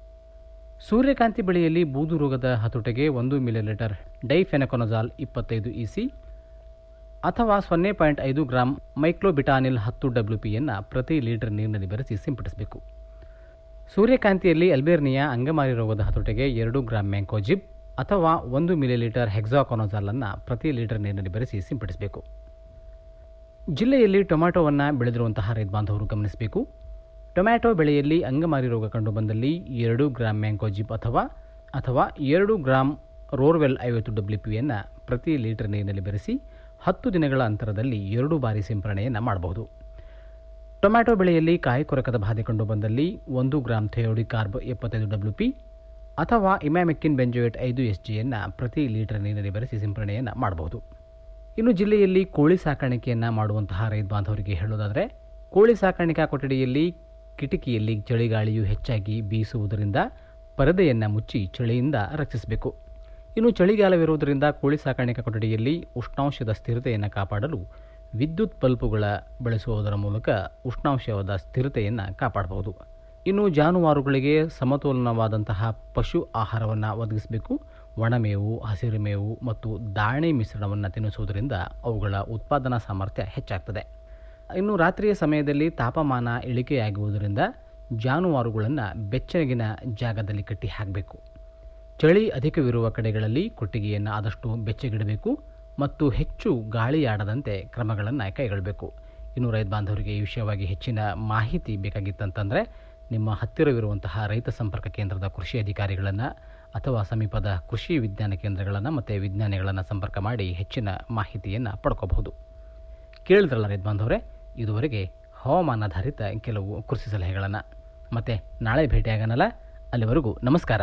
ಸೂರ್ಯಕಾಂತಿ ಬೆಳೆಯಲ್ಲಿ ಬೂದು ರೋಗದ ಹತೋಟೆಗೆ ಒಂದು ಮಿಲಿಲೀಟರ್ ಡೈಫೆನಕೊನಜಾಲ್ ಇಪ್ಪತ್ತೈದು ಇಸಿ ಅಥವಾ ಸೊನ್ನೆ ಪಾಯಿಂಟ್ ಐದು ಗ್ರಾಂ ಮೈಕ್ಲೋಬಿಟಾನಿಲ್ ಹತ್ತು ಡಬ್ಲ್ಯೂ ಪಿಯನ್ನು ಪ್ರತಿ ಲೀಟರ್ ನೀರಿನಲ್ಲಿ ಬೆರೆಸಿ ಸಿಂಪಡಿಸಬೇಕು ಸೂರ್ಯಕಾಂತಿಯಲ್ಲಿ ಅಲ್ಬೇರ್ನಿಯಾ ಅಂಗಮಾರಿ ರೋಗದ ಹತೋಟೆಗೆ ಎರಡು ಗ್ರಾಂ ಮ್ಯಾಂಕೋಜಿಬ್ ಅಥವಾ ಒಂದು ಮಿಲಿಲೀಟರ್ ಹೆಕ್ಸಾಕೊನಜಾಲನ್ನು ಪ್ರತಿ ಲೀಟರ್ ನೀರಿನಲ್ಲಿ ಬೆರೆಸಿ ಸಿಂಪಡಿಸಬೇಕು ಜಿಲ್ಲೆಯಲ್ಲಿ ಟೊಮ್ಯಾಟೋವನ್ನು ಬೆಳೆದಿರುವಂತಹ ರೈತ ಬಾಂಧವರು ಗಮನಿಸಬೇಕು ಟೊಮ್ಯಾಟೊ ಬೆಳೆಯಲ್ಲಿ ಅಂಗಮಾರಿ ರೋಗ ಕಂಡುಬಂದಲ್ಲಿ ಎರಡು ಗ್ರಾಂ ಮ್ಯಾಂಕೋಜಿಬ್ ಅಥವಾ ಅಥವಾ ಎರಡು ಗ್ರಾಂ ರೋರ್ವೆಲ್ ಐವತ್ತು ಡಬ್ಲ್ಯೂ ಪಿಯನ್ನು ಪ್ರತಿ ಲೀಟರ್ ನೀರಿನಲ್ಲಿ ಬೆರೆಸಿ ಹತ್ತು ದಿನಗಳ ಅಂತರದಲ್ಲಿ ಎರಡು ಬಾರಿ ಸಿಂಪರಣೆಯನ್ನು ಮಾಡಬಹುದು ಟೊಮ್ಯಾಟೊ ಬೆಳೆಯಲ್ಲಿ ಕಾಯಿ ಕೊರಕದ ಬಾಧೆ ಕಂಡುಬಂದಲ್ಲಿ ಒಂದು ಗ್ರಾಂ ಥೆಯೋಡಿ ಕಾರ್ಬ್ ಎಪ್ಪತ್ತೈದು ಡಬ್ಲ್ಯೂ ಪಿ ಅಥವಾ ಇಮ್ಯಾಮೆಕ್ಕಿನ್ ಬೆಂಜೋಯೇಟ್ ಐದು ಎಸ್ ಜಿಯನ್ನು ಪ್ರತಿ ಲೀಟರ್ ನೀರಿನಲ್ಲಿ ಬೆರೆಸಿ ಸಿಂಪರಣೆಯನ್ನು ಮಾಡಬಹುದು ಇನ್ನು ಜಿಲ್ಲೆಯಲ್ಲಿ ಕೋಳಿ ಸಾಕಾಣಿಕೆಯನ್ನು ಮಾಡುವಂತಹ ರೈತ ಬಾಂಧವರಿಗೆ ಹೇಳೋದಾದರೆ ಕೋಳಿ ಸಾಕಾಣಿಕಾ ಕೊಠಡಿಯಲ್ಲಿ ಕಿಟಕಿಯಲ್ಲಿ ಚಳಿಗಾಳಿಯು ಹೆಚ್ಚಾಗಿ ಬೀಸುವುದರಿಂದ ಪರದೆಯನ್ನು ಮುಚ್ಚಿ ಚಳಿಯಿಂದ ರಕ್ಷಿಸಬೇಕು ಇನ್ನು ಚಳಿಗಾಲವಿರುವುದರಿಂದ ಕೋಳಿ ಸಾಕಾಣಿಕಾ ಕೊಠಡಿಯಲ್ಲಿ ಉಷ್ಣಾಂಶದ ಸ್ಥಿರತೆಯನ್ನು ಕಾಪಾಡಲು ವಿದ್ಯುತ್ ಬಲ್ಬುಗಳ ಬಳಸುವುದರ ಮೂಲಕ ಉಷ್ಣಾಂಶವಾದ ಸ್ಥಿರತೆಯನ್ನು ಕಾಪಾಡಬಹುದು ಇನ್ನು ಜಾನುವಾರುಗಳಿಗೆ ಸಮತೋಲನವಾದಂತಹ ಪಶು ಆಹಾರವನ್ನು ಒದಗಿಸಬೇಕು ಒಣಮೇವು ಹಸಿರು ಮೇವು ಮತ್ತು ದಾಣೆ ಮಿಶ್ರಣವನ್ನು ತಿನ್ನಿಸುವುದರಿಂದ ಅವುಗಳ ಉತ್ಪಾದನಾ ಸಾಮರ್ಥ್ಯ ಹೆಚ್ಚಾಗ್ತದೆ ಇನ್ನು ರಾತ್ರಿಯ ಸಮಯದಲ್ಲಿ ತಾಪಮಾನ ಇಳಿಕೆಯಾಗುವುದರಿಂದ ಜಾನುವಾರುಗಳನ್ನು ಬೆಚ್ಚಗಿನ ಜಾಗದಲ್ಲಿ ಕಟ್ಟಿ ಹಾಕಬೇಕು ಚಳಿ ಅಧಿಕವಿರುವ ಕಡೆಗಳಲ್ಲಿ ಕೊಟ್ಟಿಗೆಯನ್ನು ಆದಷ್ಟು ಬೆಚ್ಚಗಿಡಬೇಕು ಮತ್ತು ಹೆಚ್ಚು ಗಾಳಿಯಾಡದಂತೆ ಕ್ರಮಗಳನ್ನು ಕೈಗೊಳ್ಳಬೇಕು ಇನ್ನು ರೈತ ಬಾಂಧವರಿಗೆ ಈ ವಿಷಯವಾಗಿ ಹೆಚ್ಚಿನ ಮಾಹಿತಿ ಬೇಕಾಗಿತ್ತಂತಂದರೆ ನಿಮ್ಮ ಹತ್ತಿರವಿರುವಂತಹ ರೈತ ಸಂಪರ್ಕ ಕೇಂದ್ರದ ಕೃಷಿ ಅಧಿಕಾರಿಗಳನ್ನು ಅಥವಾ ಸಮೀಪದ ಕೃಷಿ ವಿಜ್ಞಾನ ಕೇಂದ್ರಗಳನ್ನು ಮತ್ತು ವಿಜ್ಞಾನಿಗಳನ್ನು ಸಂಪರ್ಕ ಮಾಡಿ ಹೆಚ್ಚಿನ ಮಾಹಿತಿಯನ್ನು ಪಡ್ಕೋಬಹುದು ಕೇಳಿದ್ರಲ್ಲ ರೈತ ಬಾಂಧವರೇ ಇದುವರೆಗೆ ಹವಾಮಾನಾಧಾರಿತ ಕೆಲವು ಕೃಷಿ ಸಲಹೆಗಳನ್ನು ಮತ್ತೆ ನಾಳೆ ಭೇಟಿಯಾಗನಲ್ಲ ಅಲ್ಲಿವರೆಗೂ ನಮಸ್ಕಾರ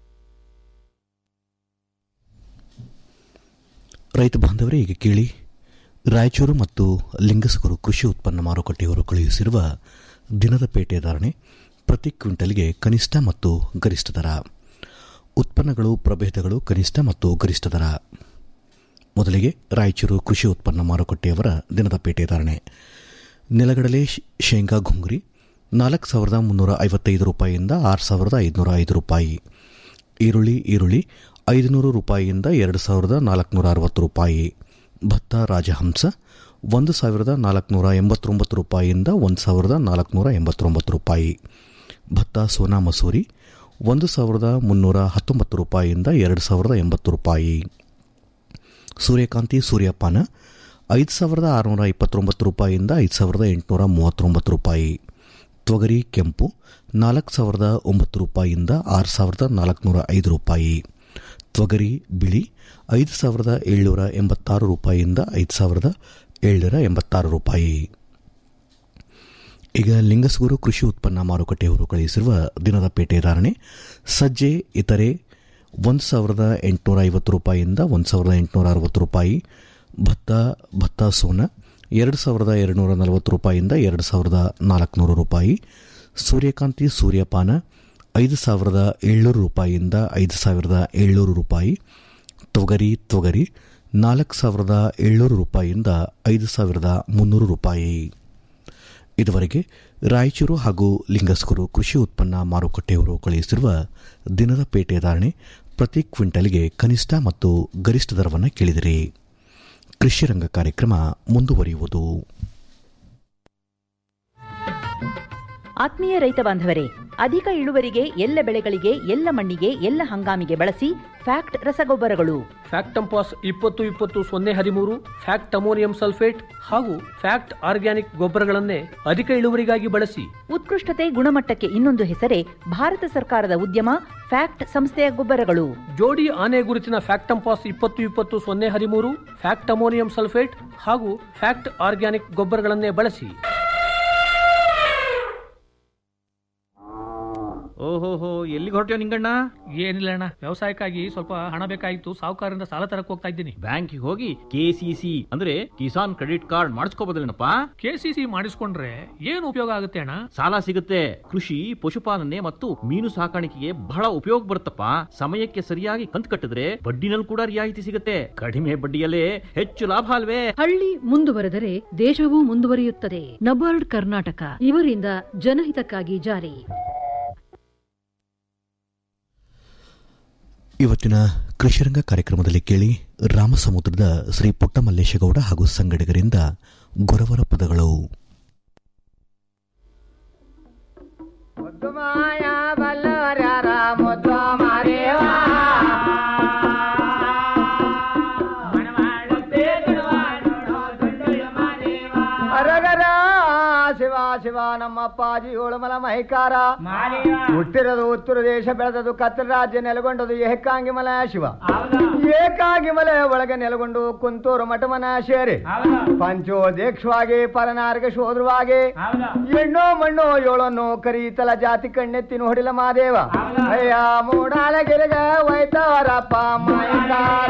ರೈತ ಬಾಂಧವರೇ ಈಗ ಕೇಳಿ ರಾಯಚೂರು ಮತ್ತು ಲಿಂಗಸಗೂರು ಕೃಷಿ ಉತ್ಪನ್ನ ಮಾರುಕಟ್ಟೆಯವರು ಕಳುಹಿಸಿರುವ ದಿನದ ಪೇಟೆ ಧಾರಣೆ ಪ್ರತಿ ಕ್ವಿಂಟಲ್ಗೆ ಕನಿಷ್ಠ ಮತ್ತು ಗರಿಷ್ಠ ದರ ಉತ್ಪನ್ನಗಳು ಪ್ರಭೇದಗಳು ಕನಿಷ್ಠ ಮತ್ತು ಗರಿಷ್ಠ ದರ ಮೊದಲಿಗೆ ರಾಯಚೂರು ಕೃಷಿ ಉತ್ಪನ್ನ ಮಾರುಕಟ್ಟೆಯವರ ದಿನದ ಪೇಟೆ ಧಾರಣೆ ನೆಲಗಡಲೆ ಶೇಂಗಾ ಘುಂಗ್ರಿ ನಾಲ್ಕು ಸಾವಿರದ ಮುನ್ನೂರ ಐವತ್ತೈದು ರೂಪಾಯಿಯಿಂದ ಆರು ಸಾವಿರದ ಐದುನೂರ ಐದು ರೂಪಾಯಿ ಈರುಳ್ಳಿ ಈರುಳ್ಳಿ ಐದುನೂರು ರೂಪಾಯಿಯಿಂದ ಎರಡು ಸಾವಿರದ ನಾಲ್ಕುನೂರ ಅರವತ್ತು ರೂಪಾಯಿ ಭತ್ತ ರಾಜಹಂಸ ಒಂದು ಸಾವಿರದ ನಾಲ್ಕುನೂರ ಎಂಬತ್ತೊಂಬತ್ತು ರೂಪಾಯಿಯಿಂದ ಒಂದು ಸಾವಿರದ ನಾಲ್ಕುನೂರ ಎಂಬತ್ತೊಂಬತ್ತು ರೂಪಾಯಿ ಭತ್ತ ಸೋನಾ ಮಸೂರಿ ಒಂದು ಸಾವಿರದ ಮುನ್ನೂರ ಹತ್ತೊಂಬತ್ತು ರೂಪಾಯಿಯಿಂದ ಎರಡು ಸಾವಿರದ ಎಂಬತ್ತು ರೂಪಾಯಿ ಸೂರ್ಯಕಾಂತಿ ಸೂರ್ಯಪಾನ ಐದು ಸಾವಿರದ ಆರುನೂರ ಇಪ್ಪತ್ತೊಂಬತ್ತು ರೂಪಾಯಿಯಿಂದ ಐದು ಸಾವಿರದ ಎಂಟುನೂರ ಮೂವತ್ತೊಂಬತ್ತು ರೂಪಾಯಿ ತೊಗರಿ ಕೆಂಪು ನಾಲ್ಕು ಸಾವಿರದ ಒಂಬತ್ತು ರೂಪಾಯಿಯಿಂದ ಆರು ಸಾವಿರದ ನಾಲ್ಕುನೂರ ಐದು ರೂಪಾಯಿ ತೊಗರಿ ಬಿಳಿ ಐದು ಸಾವಿರದ ಏಳ್ನೂರ ಎಂಬತ್ತಾರು ರೂಪಾಯಿಯಿಂದ ಐದು ಸಾವಿರದ ಏಳ್ನೂರ ಎಂಬತ್ತಾರು ರೂಪಾಯಿ ಈಗ ಲಿಂಗಸಗೂರು ಕೃಷಿ ಉತ್ಪನ್ನ ಮಾರುಕಟ್ಟೆಯವರು ಕಳುಹಿಸಿರುವ ದಿನದ ಪೇಟೆ ಧಾರಣೆ ಸಜ್ಜೆ ಇತರೆ ಒಂದು ಸಾವಿರದ ಎಂಟುನೂರ ಐವತ್ತು ರೂಪಾಯಿಯಿಂದ ಒಂದು ಸಾವಿರದ ಎಂಟುನೂರ ಅರವತ್ತು ರೂಪಾಯಿ ಭತ್ತ ಭತ್ತ ಸೋನ ಎರಡು ಸಾವಿರದ ಎರಡುನೂರ ನಲವತ್ತು ರೂಪಾಯಿಯಿಂದ ಎರಡು ಸಾವಿರದ ನಾಲ್ಕುನೂರು ರೂಪಾಯಿ ಸೂರ್ಯಕಾಂತಿ ಸೂರ್ಯಪಾನ ಐದು ಸಾವಿರದ ಏಳ್ನೂರು ರೂಪಾಯಿಯಿಂದ ಐದು ಸಾವಿರದ ಏಳ್ನೂರು ರೂಪಾಯಿ ತೊಗರಿ ತೊಗರಿ ನಾಲ್ಕು ಸಾವಿರದ ಏಳ್ನೂರು ರೂಪಾಯಿಯಿಂದ ಐದು ಸಾವಿರದ ಮುನ್ನೂರು ರೂಪಾಯಿ ಇದುವರೆಗೆ ರಾಯಚೂರು ಹಾಗೂ ಲಿಂಗಸ್ಕರು ಕೃಷಿ ಉತ್ಪನ್ನ ಮಾರುಕಟ್ಟೆಯವರು ಕಳುಹಿಸಿರುವ ದಿನದ ಪೇಟೆ ಧಾರಣೆ ಪ್ರತಿ ಕ್ವಿಂಟಲ್ಗೆ ಕನಿಷ್ಠ ಮತ್ತು ಗರಿಷ್ಠ ದರವನ್ನು ಕೇಳಿದಿರಿ ಕೃಷಿ ರಂಗ ಕಾರ್ಯಕ್ರಮ ಮುಂದುವರಿಯುವುದು ಆತ್ಮೀಯ ರೈತ ಬಾಂಧವರೇ ಅಧಿಕ ಇಳುವರಿಗೆ ಎಲ್ಲ ಬೆಳೆಗಳಿಗೆ ಎಲ್ಲ ಮಣ್ಣಿಗೆ ಎಲ್ಲ ಹಂಗಾಮಿಗೆ ಬಳಸಿ ಫ್ಯಾಕ್ಟ್ ರಸಗೊಬ್ಬರಗಳು ಫ್ಯಾಕ್ಟಂಪಾಸ್ ಇಪ್ಪತ್ತು ಇಪ್ಪತ್ತು ಸೊನ್ನೆ ಹದಿಮೂರು ಫ್ಯಾಕ್ಟ್ ಅಮೋನಿಯಂ ಸಲ್ಫೇಟ್ ಹಾಗೂ ಫ್ಯಾಕ್ಟ್ ಆರ್ಗ್ಯಾನಿಕ್ ಗೊಬ್ಬರಗಳನ್ನೇ ಅಧಿಕ ಇಳುವರಿಗಾಗಿ ಬಳಸಿ ಉತ್ಕೃಷ್ಟತೆ ಗುಣಮಟ್ಟಕ್ಕೆ ಇನ್ನೊಂದು ಹೆಸರೇ ಭಾರತ ಸರ್ಕಾರದ ಉದ್ಯಮ ಫ್ಯಾಕ್ಟ್ ಸಂಸ್ಥೆಯ ಗೊಬ್ಬರಗಳು ಜೋಡಿ ಆನೆ ಗುರುತಿನ ಫ್ಯಾಕ್ಟಂಪಾಸ್ ಇಪ್ಪತ್ತು ಇಪ್ಪತ್ತು ಸೊನ್ನೆ ಹದಿಮೂರು ಫ್ಯಾಕ್ಟ್ ಅಮೋನಿಯಂ ಸಲ್ಫೇಟ್ ಹಾಗೂ ಫ್ಯಾಕ್ಟ್ ಆರ್ಗ್ಯಾನಿಕ್ ಗೊಬ್ಬರಗಳನ್ನೇ ಬಳಸಿ ಓಹೋಹೋ ಎಲ್ಲಿಗೆ ಹೊರಟ್ಯೋ ನಿಂಗಣ್ಣ ಏನಿಲ್ಲ ಅಣ್ಣ ವ್ಯವಸಾಯಕ್ಕಾಗಿ ಸ್ವಲ್ಪ ಹಣ ಬೇಕಾಗಿತ್ತು ಸಾಹುಕಾರರಿಂದ ಸಾಲ ತರಕ್ ಹೋಗ್ತಾ ಇದ್ದೀನಿ ಬ್ಯಾಂಕಿಗೆ ಹೋಗಿ ಕೆಸಿಸಿ ಅಂದ್ರೆ ಕಿಸಾನ್ ಕ್ರೆಡಿಟ್ ಕಾರ್ಡ್ ಮಾಡಿಸ್ಕೋಬೋದಲ್ಲೇನಪ್ಪ ಕೆಸಿಸಿ ಮಾಡಿಸ್ಕೊಂಡ್ರೆ ಏನು ಉಪಯೋಗ ಆಗುತ್ತೆ ಅಣ್ಣ ಸಾಲ ಸಿಗುತ್ತೆ ಕೃಷಿ ಪಶುಪಾಲನೆ ಮತ್ತು ಮೀನು ಸಾಕಾಣಿಕೆಗೆ ಬಹಳ ಉಪಯೋಗ ಬರುತ್ತಪ್ಪ ಸಮಯಕ್ಕೆ ಸರಿಯಾಗಿ ಕಂತು ಕಟ್ಟಿದ್ರೆ ಬಡ್ಡಿನಲ್ಲಿ ಕೂಡ ರಿಯಾಯಿತಿ ಸಿಗುತ್ತೆ ಕಡಿಮೆ ಬಡ್ಡಿಯಲ್ಲೇ ಹೆಚ್ಚು ಲಾಭ ಅಲ್ವೇ ಹಳ್ಳಿ ಮುಂದುವರೆದರೆ ದೇಶವೂ ಮುಂದುವರಿಯುತ್ತದೆ ನಬಾರ್ಡ್ ಕರ್ನಾಟಕ ಇವರಿಂದ ಜನಹಿತಕ್ಕಾಗಿ ಜಾರಿ ಇವತ್ತಿನ ಕೃಷಿರಂಗ ಕಾರ್ಯಕ್ರಮದಲ್ಲಿ ಕೇಳಿ ರಾಮಸಮುದ್ರದ ಶ್ರೀ ಪುಟ್ಟಮಲ್ಲೇಶಗೌಡ ಹಾಗೂ ಸಂಗಡಿಗರಿಂದ ಗೊರವರ ಪದಗಳು ಮಾಯ ಬಲ್ಲವರ್ಯಾರ ಮುದ್ದು ಮಾರೇವಾ ಅರಗರ ಶಿವ ಶಿವ ನಮ್ಮ ಅಪ್ಪಾಜಿ ಏಳುಮಲ ಮಹಿಕಾರ ಹುಟ್ಟಿರೋದು ಉತ್ತರ ದೇಶ ಬೆಳೆದದು ಕತ್ತರ ರಾಜ್ಯ ನೆಲೆಗೊಂಡದು ಏಕಾಂಗಿ ಮಲ ಶಿವ ಏಕಾಂಗಿ ಮಲೆ ಒಳಗೆ ನೆಲೆಗೊಂಡು ಕುಂತೂರು ಮಠಮನ ಸೇರಿ ಪಂಚೋದೇಕ್ಷವಾಗಿ ಪರನಾರ್ಗ ಶೋಧೃವಾಗಿ ಹೆಣ್ಣು ಮಣ್ಣು ಏಳನ್ನು ಕರೀತಲ ಜಾತಿ ಕಣ್ಣೆತ್ತಿನ ಹೊಡಿಲ ಮಾದೇವ ಅಯ್ಯ ಮೂಡಾಲ ಗಿರಿಗ ವೈತವರಪ್ಪ ಮಹಿಕಾರ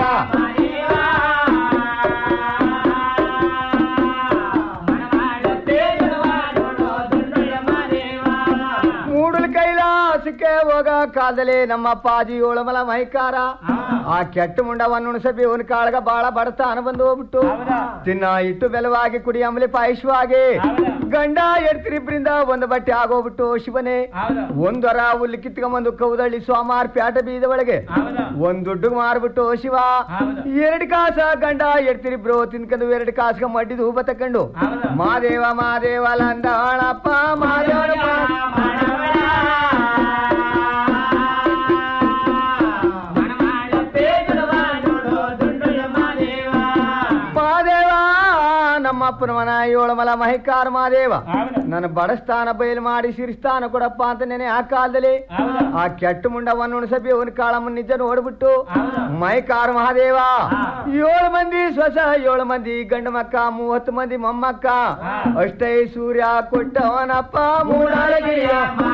ಮೂಡಲ್ ಕೈಲಾಸಕ್ಕೆ ಹೋಗ ಕಾಲದಲ್ಲಿ ನಮ್ಮ ಅಪ್ಪಾಜಿ ಏಳಮಲ ಮೈಕಾರ ಆ ಕೆಟ್ಟ ಮುಂಡವನ್ನು ಉಣಸಬಿ ಅವನ ಕಾಳಗ ಬಾಳ ಬಡತಾನ ಬಂದು ಹೋಗ್ಬಿಟ್ಟು ತಿನ್ನ ಇಟ್ಟು ಬೆಲವಾಗಿ ಕುಡಿ ಅಮಲಿ ಪಾಯಸವಾಗಿ ಗಂಡ ಎಡ್ತಿರಿಬ್ರಿಂದ ಒಂದು ಬಟ್ಟೆ ಆಗೋಗ್ಬಿಟ್ಟು ಶಿವನೇ ಒಂದರ ಹುಲ್ಲು ಕಿತ್ಕೊಂಬಂದು ಕೌದಳ್ಳಿ ಸೋಮಾರ್ ಪ್ಯಾಟ ಬೀದ ಒಳಗೆ ಒಂದ್ ದುಡ್ಡು ಮಾರ್ಬಿಟ್ಟು ಶಿವ ಎರಡು ಕಾಸ ಗಂಡ ಎಡ್ತಿರಿಬ್ರು ತಿನ್ಕೊಂಡು ಎರಡು ಕಾಸ್ಗ ಮಡ್ಡಿದ ಹೂಬ ತಕೊಂಡು ಮಾದೇವ ಮಾದೇವ ಲಂದಾಳಪ್ಪ ಮಾದೇವನಪ್ಪ ಮಾದೇವ ನಮ್ಮಪ್ಪನ ಮನ ಏಳಮಲ ಮಹಿಕಾರ ಮಾದೇವ ನನ್ನ ಬಡಸ್ತಾನ ಬಯಲು ಮಾಡಿ ಸಿರಿಸ್ತಾನ ಕೊಡಪ್ಪ ಅಂತ ನೆನೆ ಆ ಕಾಲದಲ್ಲಿ ಆ ಕೆಟ್ಟ ಮುಂಡವನ್ನು ಉಣಸಬಿ ಅವನ ಕಾಳಮ್ಮನ ನಿಜ ನೋಡ್ಬಿಟ್ಟು ಮೈಕಾರ ಮಹಾದೇವ ಏಳು ಮಂದಿ ಸ್ವಸ ಏಳು ಮಂದಿ ಗಂಡು ಮಕ್ಕ ಮೂವತ್ತು ಮಂದಿ ಮೊಮ್ಮಕ್ಕ ಅಷ್ಟೇ ಸೂರ್ಯ ಕೊಟ್ಟವನಪ್ಪ ಮೂಡಾಳಗಿರಿಯ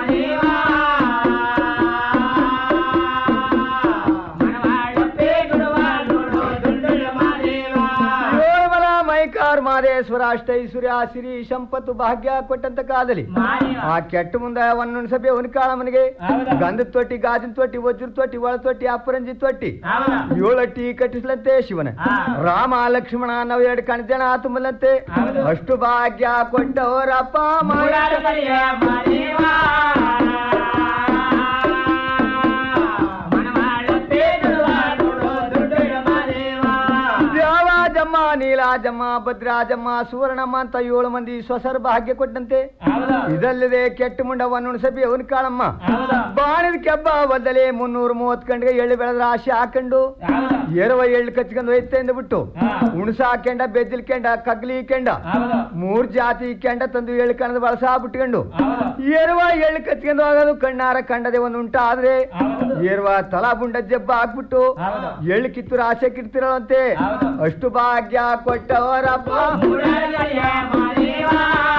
ಏಳಮಲ ಮೈಕಾರ್ ಮಾದೇಶ್ವರ ಅಷ್ಟೈಶ್ವರ್ಯ ಸಿರಿ ಸಂಪತ್ತು ಭಾಗ್ಯ ಕೊಟ್ಟಂತ ಕಾಲದಲ್ಲಿ ಆ ಕೆಟ್ಟ ಮುಂದೆ ಒಂದೊಂದು ಸಭೆ ಅವನ ಕಾಳಮ್ಮನಿಗೆ ಗಂಧದ ತೊಟ್ಟಿ ಗಾಜಿನ ತೊಟ್ಟಿ ವಜ್ರ ತೊಟ್ಟಿ ಒಳ ತೊಟ್ಟಿ ಅಪರಂಜಿ ತೊಟ್ಟಿ ಏಳಟ್ಟಿ ಕಟ್ಟಿಸ್ಲಂತೆ ಶಿವನ ರಾಮ ಲಕ್ಷ್ಮಣ ನಾವು ಎರಡು ಕಣಜನ ತುಂಬಲಂತೆ ಅಷ್ಟು ಭಾಗ್ಯ ಕೊಟ್ಟವರಪ್ಪ ಯಾವ ಜಮ್ಮ ನೀಲ ರಾಜಮ್ಮ ಭದ್ರಾಜಮ್ಮ ಸುವರ್ಣಮ್ಮ ಅಂತ ಏಳು ಮಂದಿ ಸ್ವಸರ್ ಭಾಗ್ಯ ಕೊಟ್ಟಂತೆ ಇದಲ್ಲದೆ ಕೆಟ್ಟ ಮುಂಡವನ್ನು ಉಣಸಬಿ ಅವನ್ ಕಾಳಮ್ಮ ಬಾಣಿದ ಕೆಬ್ಬ ಬದಲೇ ಮುನ್ನೂರ ಮೂವತ್ ಕಂಡ್ಗೆ ಎಳ್ಳು ಬೆಳೆದ್ರ ಆಶೆ ಹಾಕೊಂಡು ಎರವ ಎಳ್ಳು ಕಚ್ಕೊಂಡು ಒಯ್ತೆ ಬಿಟ್ಟು ಉಣಸ ಹಾಕೊಂಡ ಬೆದ್ದಿಲ್ಕೆಂಡ ಕಗ್ಲಿ ಕೆಂಡ ಮೂರ್ ಜಾತಿ ಕೆಂಡ ತಂದು ಎಳ್ಳು ಕಣದ ಬಳಸ ಬಿಟ್ಕೊಂಡು ಏರ್ವ ಎಳ್ಳು ಕಚ್ಕೊಂಡು ಹೋಗೋದು ಕಣ್ಣಾರ ಕಂಡದೆ ಒಂದು ಉಂಟ ಆದ್ರೆ ಏರ್ವ ತಲಾ ಬುಂಡ ಜಬ್ಬ ಹಾಕ್ಬಿಟ್ಟು ಎಳ್ಳು ಕಿತ್ತೂರು ಆಸೆ ಕಿಡ್ತಿರವಂತೆ ಅಷ್ಟು ಭಾಗ್ಯ ಕೊಟ್ಟವರಪ್ಪ